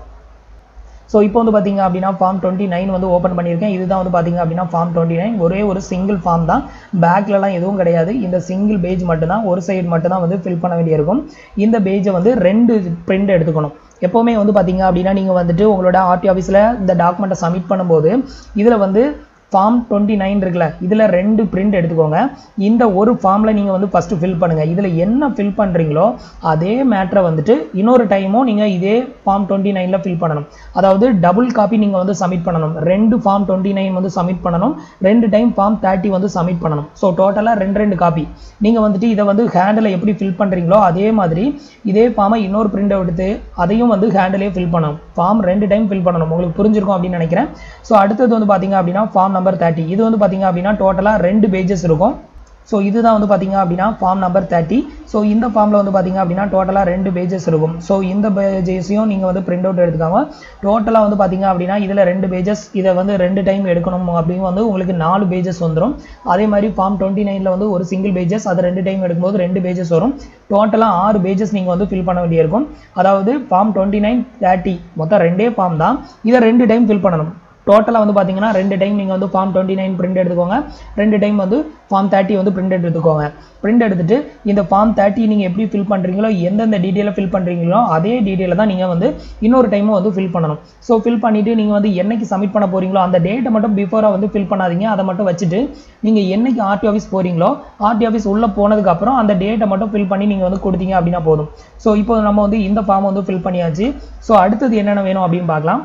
ஸோ இப்போ வந்து பார்த்தீங்க அப்படின்னா ஃபார்ம் டுவெண்ட்டி நைன் வந்து ஓப்பன் பண்ணியிருக்கேன் இதுதான் வந்து பார்த்தீங்க அப்படின்னா ஃபார்ம் டுவெண்ட்டி நைன் ஒரே ஒரு சிங்கிள் ஃபார்ம் தான் பேக்லலாம் எதுவும் கிடையாது இந்த சிங்கிள் பேஜ் மட்டும்தான் ஒரு சைடு மட்டும் தான் வந்து ஃபில் பண்ண வேண்டியிருக்கும் இந்த பேஜை வந்து ரெண்டு பிரிண்ட் எடுத்துக்கணும் எப்போவுமே வந்து பார்த்தீங்க அப்படின்னா நீங்கள் வந்துட்டு உங்களோட ஆர்டி ஆஃபீஸில் இந்த டாக்குமெண்ட்டை சப்மிட் பண்ணும்போது இதில் வந்து ஃபார்ம் டுவெண்ட்டி நைன் இருக்குல்ல இதில் ரெண்டு பிரிண்ட் எடுத்துக்கோங்க இந்த ஒரு ஃபார்மில் நீங்கள் வந்து ஃபஸ்ட்டு ஃபில் பண்ணுங்கள் இதில் என்ன ஃபில் பண்ணுறீங்களோ அதே மேட்ரை வந்துட்டு இன்னொரு டைமும் நீங்கள் இதே ஃபார்ம் டுவெண்ட்டி நைனில் ஃபில் பண்ணணும் அதாவது டபுள் காப்பி நீங்கள் வந்து சப்மிட் பண்ணணும் ரெண்டு ஃபார்ம் டுவெண்ட்டி நைன் வந்து சப்மிட் பண்ணணும் ரெண்டு டைம் ஃபார்ம் தேர்ட்டி வந்து சப்மிட் பண்ணணும் ஸோ டோட்டலாக ரெண்டு ரெண்டு காப்பி நீங்கள் வந்துட்டு இதை வந்து ஹேண்டில் எப்படி ஃபில் பண்ணுறீங்களோ அதே மாதிரி இதே ஃபார்மை இன்னொரு பிரிண்ட் எடுத்து அதையும் வந்து ஹேண்டிலே ஃபில் பண்ணணும் ஃபார்ம் ரெண்டு டைம் ஃபில் பண்ணணும் உங்களுக்கு புரிஞ்சிருக்கும் அப்படின்னு நினைக்கிறேன் ஸோ அடுத்தது வந்து பார்த்தீங்க அப்படின்னா ஃபார்ம் நம்பர் தேர்ட்டி இது வந்து பார்த்தீங்க அப்படின்னா டோட்டலாக ரெண்டு பேஜஸ் இருக்கும் ஸோ இதுதான் வந்து பார்த்தீங்க அப்படின்னா ஃபார்ம் நம்பர் தேர்ட்டி ஸோ இந்த ஃபார்மில் வந்து பார்த்தீங்க அப்படின்னா டோட்டலாக ரெண்டு பேஜஸ் இருக்கும் ஸோ இந்த பேஜஸையும் நீங்கள் வந்து பிரிண்ட் அவுட் எடுத்துக்காங்க டோட்டலாக வந்து பார்த்தீங்க அப்படின்னா இதில் ரெண்டு பேஜஸ் இதை வந்து ரெண்டு டைம் எடுக்கணும் அப்படின்னு வந்து உங்களுக்கு நாலு பேஜஸ் வந்துடும் அதே மாதிரி ஃபார்ம் டுவெண்ட்டி நைனில் வந்து ஒரு சிங்கிள் பேஜஸ் அதை ரெண்டு டைம் எடுக்கும்போது ரெண்டு பேஜஸ் வரும் டோட்டலாக ஆறு பேஜஸ் நீங்கள் வந்து ஃபில் பண்ண வேண்டியிருக்கும் அதாவது ஃபார்ம் டுவெண்ட்டி நைன் தேர்ட்டி மொத்தம் ரெண்டே ஃபார்ம் தான் இதை ரெண்டு டைம் ஃபில் பண்ணணும் டோட்டலாக வந்து பார்த்தீங்கன்னா ரெண்டு டைம் நீங்கள் வந்து ஃபார்ம் டுவெண்ட்டி நைன் பிரிண்ட் எடுத்துக்கோங்க ரெண்டு டைம் வந்து ஃபார்ம் தேர்ட்டி வந்து பிரிண்ட் எடுத்துக்கோங்க பிரிண்ட் எடுத்துட்டு இந்த ஃபார்ம் தேர்ட்டி நீங்கள் எப்படி ஃபில் பண்ணுறீங்களோ எந்தெந்த டீட்டெயிலை ஃபில் பண்ணுறீங்களோ அதே டீட்டெயிலை தான் நீங்கள் வந்து இன்னொரு டைமும் வந்து ஃபில் பண்ணணும் ஸோ ஃபில் பண்ணிவிட்டு நீங்கள் வந்து என்னைக்கு சப்மிட் பண்ண போகிறீங்களோ அந்த டேட்டை மட்டும் பிஃபோராக வந்து ஃபில் பண்ணாதீங்க அதை மட்டும் வச்சுட்டு நீங்கள் என்னைக்கு ஆர்டி ஆஃபீஸ் போகிறீங்களோ ஆர்டி ஆஃபீஸ் உள்ளே போனதுக்கப்புறம் அந்த டேட்டை மட்டும் ஃபில் பண்ணி நீங்கள் வந்து கொடுத்தீங்க அப்படின்னா போதும் ஸோ இப்போ நம்ம வந்து இந்த ஃபார்ம் வந்து ஃபில் பண்ணியாச்சு ஸோ அடுத்தது என்னென்ன வேணும் அப்படின்னு பார்க்கலாம்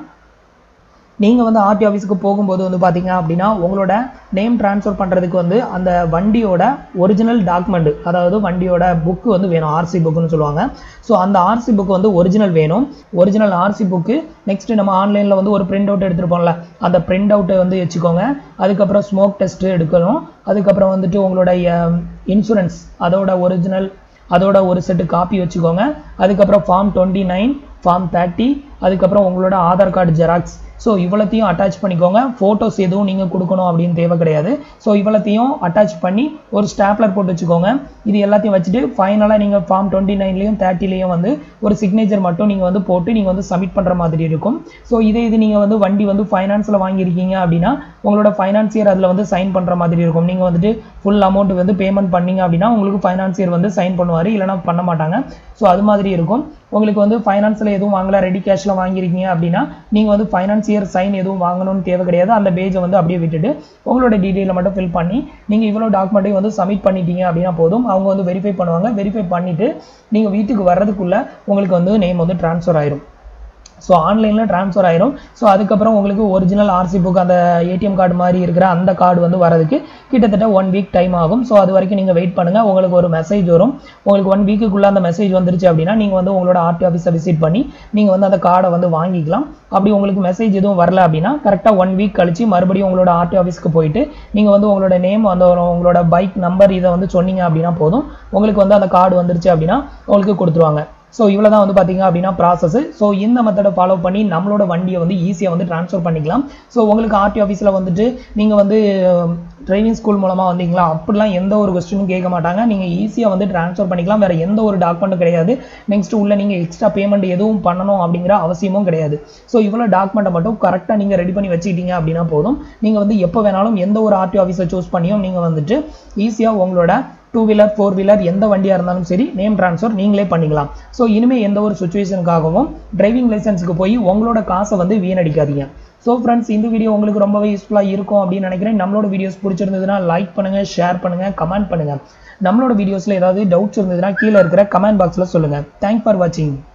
நீங்கள் வந்து ஆர்டி ஆஃபீஸுக்கு போகும்போது வந்து பார்த்தீங்க அப்படின்னா உங்களோட நேம் ட்ரான்ஸ்ஃபர் பண்ணுறதுக்கு வந்து அந்த வண்டியோட ஒரிஜினல் டாக்குமெண்ட் அதாவது வண்டியோட புக்கு வந்து வேணும் ஆர்சி புக்குன்னு சொல்லுவாங்க ஸோ அந்த ஆர்சி புக் வந்து ஒரிஜினல் வேணும் ஒரிஜினல் ஆர்சி புக்கு நெக்ஸ்ட் நம்ம ஆன்லைனில் வந்து ஒரு பிரிண்ட் அவுட் எடுத்துருப்போம்ல அந்த பிரிண்ட் அவுட்டை வந்து வச்சுக்கோங்க அதுக்கப்புறம் ஸ்மோக் டெஸ்ட் எடுக்கணும் அதுக்கப்புறம் வந்துட்டு உங்களோட இன்சூரன்ஸ் அதோட ஒரிஜினல் அதோட ஒரு செட்டு காப்பி வச்சுக்கோங்க அதுக்கப்புறம் form twenty nine form thirty அதுக்கப்புறம் உங்களோட ஆதார் கார்டு ஜெராக்ஸ் ஸோ இவ்வளோத்தையும் அட்டாச் பண்ணிக்கோங்க ஃபோட்டோஸ் எதுவும் நீங்கள் கொடுக்கணும் அப்படின்னு தேவை கிடையாது ஸோ இவ்வளோத்தையும் அட்டாச் பண்ணி ஒரு ஸ்டாப்லர் போட்டு வச்சுக்கோங்க இது எல்லாத்தையும் வச்சுட்டு ஃபைனலாக நீங்கள் ஃபார்ம் டுவெண்ட்டி நைன்லேயும் தேர்ட்டிலையும் வந்து ஒரு சிக்னேச்சர் மட்டும் நீங்கள் வந்து போட்டு நீங்கள் வந்து சப்மிட் பண்ணுற மாதிரி இருக்கும் ஸோ இதே இது நீங்கள் வந்து வண்டி வந்து ஃபைனான்ஸில் வாங்கியிருக்கீங்க அப்படின்னா உங்களோட ஃபைனான்சியர் அதில் வந்து சைன் பண்ணுற மாதிரி இருக்கும் நீங்கள் வந்துட்டு ஃபுல் அமௌண்ட் வந்து பேமெண்ட் பண்ணீங்க அப்படின்னா உங்களுக்கு ஃபைனான்சியர் வந்து சைன் பண்ணுவார் இல்லைனா பண்ண மாட்டாங்க ஸோ அது மாதிரி இருக்கும் உங்களுக்கு வந்து ஃபைனான்ஸில் எதுவும் வாங்கல ரெடி கேஷில் வாங்கியிருக்கீங்க அப்படின்னா நீங்கள் வந்து ஃபைனான்சியர் சைன் எதுவும் வாங்கணும்னு தேவை கிடையாது அந்த பேஜை வந்து அப்படியே விட்டுட்டு உங்களோட டீட்டெயிலை மட்டும் ஃபில் பண்ணி நீங்கள் இவ்வளோ டாக்குமெண்ட்டையும் வந்து சப்மிட் பண்ணிட்டீங்க அப்படின்னா போதும் அவங்க வந்து வெரிஃபை பண்ணுவாங்க வெரிஃபை பண்ணிவிட்டு நீங்கள் வீட்டுக்கு வர்றதுக்குள்ளே உங்களுக்கு வந்து நேம் வந்து ட்ரான்ஸ்ஃபர் ஆயிரும் ஸோ ஆன்லைனில் ட்ரான்ஸ்ஃபர் ஆயிரும் ஸோ அதுக்கப்புறம் உங்களுக்கு ஒரிஜினல் ஆர்சி புக் அந்த ஏடிஎம் கார்டு மாதிரி இருக்கிற அந்த கார்டு வந்து வரதுக்கு கிட்டத்தட்ட ஒன் வீக் டைம் ஆகும் ஸோ அது வரைக்கும் நீங்கள் வெயிட் பண்ணுங்கள் உங்களுக்கு ஒரு மெசேஜ் வரும் உங்களுக்கு ஒன் வீக்குக்குள்ளே அந்த மெசேஜ் வந்துருச்சு அப்படின்னா நீங்கள் வந்து உங்களோட ஆர்டி ஆஃபீஸை விசிட் பண்ணி நீங்கள் வந்து அந்த கார்டை வந்து வாங்கிக்கலாம் அப்படி உங்களுக்கு மெசேஜ் எதுவும் வரல அப்படின்னா கரெக்டாக ஒன் வீக் கழிச்சு மறுபடியும் உங்களோட ஆர்டி ஆஃபீஸ்க்கு போயிட்டு நீங்கள் வந்து உங்களோட நேம் வந்து உங்களோட பைக் நம்பர் இதை வந்து சொன்னீங்க அப்படின்னா போதும் உங்களுக்கு வந்து அந்த கார்டு வந்துருச்சு அப்படின்னா உங்களுக்கு கொடுத்துருவாங்க ஸோ இவ்வளோ தான் வந்து பார்த்தீங்க அப்படின்னா ப்ராசஸ் ஸோ இந்த மெத்தடை ஃபாலோ பண்ணி நம்மளோட வண்டியை வந்து ஈஸியாக வந்து ட்ரான்ஸ்ஃபர் பண்ணிக்கலாம் ஸோ உங்களுக்கு ஆர்டி ஆஃபீஸில் வந்துட்டு நீங்கள் வந்து டிரைவிங் ஸ்கூல் மூலமாக வந்தீங்களா அப்படிலாம் எந்த ஒரு கொஸ்டினும் கேட்க மாட்டாங்க நீங்கள் ஈஸியாக வந்து ட்ரான்ஸ்ஃபர் பண்ணிக்கலாம் வேறு எந்த ஒரு டாக்குமெண்ட்டும் கிடையாது நெக்ஸ்ட் உள்ள நீங்கள் எக்ஸ்ட்ரா பேமெண்ட் எதுவும் பண்ணணும் அப்படிங்கிற அவசியமும் கிடையாது ஸோ இவ்வளோ டாக்குமெண்ட்டை மட்டும் கரெக்டாக நீங்கள் ரெடி பண்ணி வச்சுக்கிட்டீங்க அப்படின்னா போதும் நீங்கள் வந்து எப்போ வேணாலும் எந்த ஒரு ஆர்டி ஆஃபீஸை சூஸ் பண்ணியும் நீங்கள் வந்துட்டு ஈஸியாக உங்களோட டூ வீலர் ஃபோர் வீலர் எந்த வண்டியாக இருந்தாலும் சரி நேம் ட்ரான்ஸ்ஃபர் நீங்களே பண்ணிக்கலாம் ஸோ இனிமேல் எந்த ஒரு சுச்சுவேஷனுக்காகவும் டிரைவிங் லைசன்ஸுக்கு போய் உங்களோட காசை வந்து வீணடிக்காதீங்க ஸோ ஃப்ரெண்ட்ஸ் இந்த வீடியோ உங்களுக்கு ரொம்பவே யூஸ்ஃபுல்லாக இருக்கும் அப்படின்னு நினைக்கிறேன் நம்மளோட வீடியோஸ் பிடிச்சிருந்ததுன்னா லைக் பண்ணுங்கள் ஷேர் பண்ணுங்கள் கமெண்ட் பண்ணுங்கள் நம்மளோட வீடியோஸில் ஏதாவது டவுட்ஸ் இருந்ததுன்னா கீழே இருக்கிற கமெண்ட் பாக்ஸில் சொல்லுங்கள் தேங்க் ஃபார் வாட்சிங்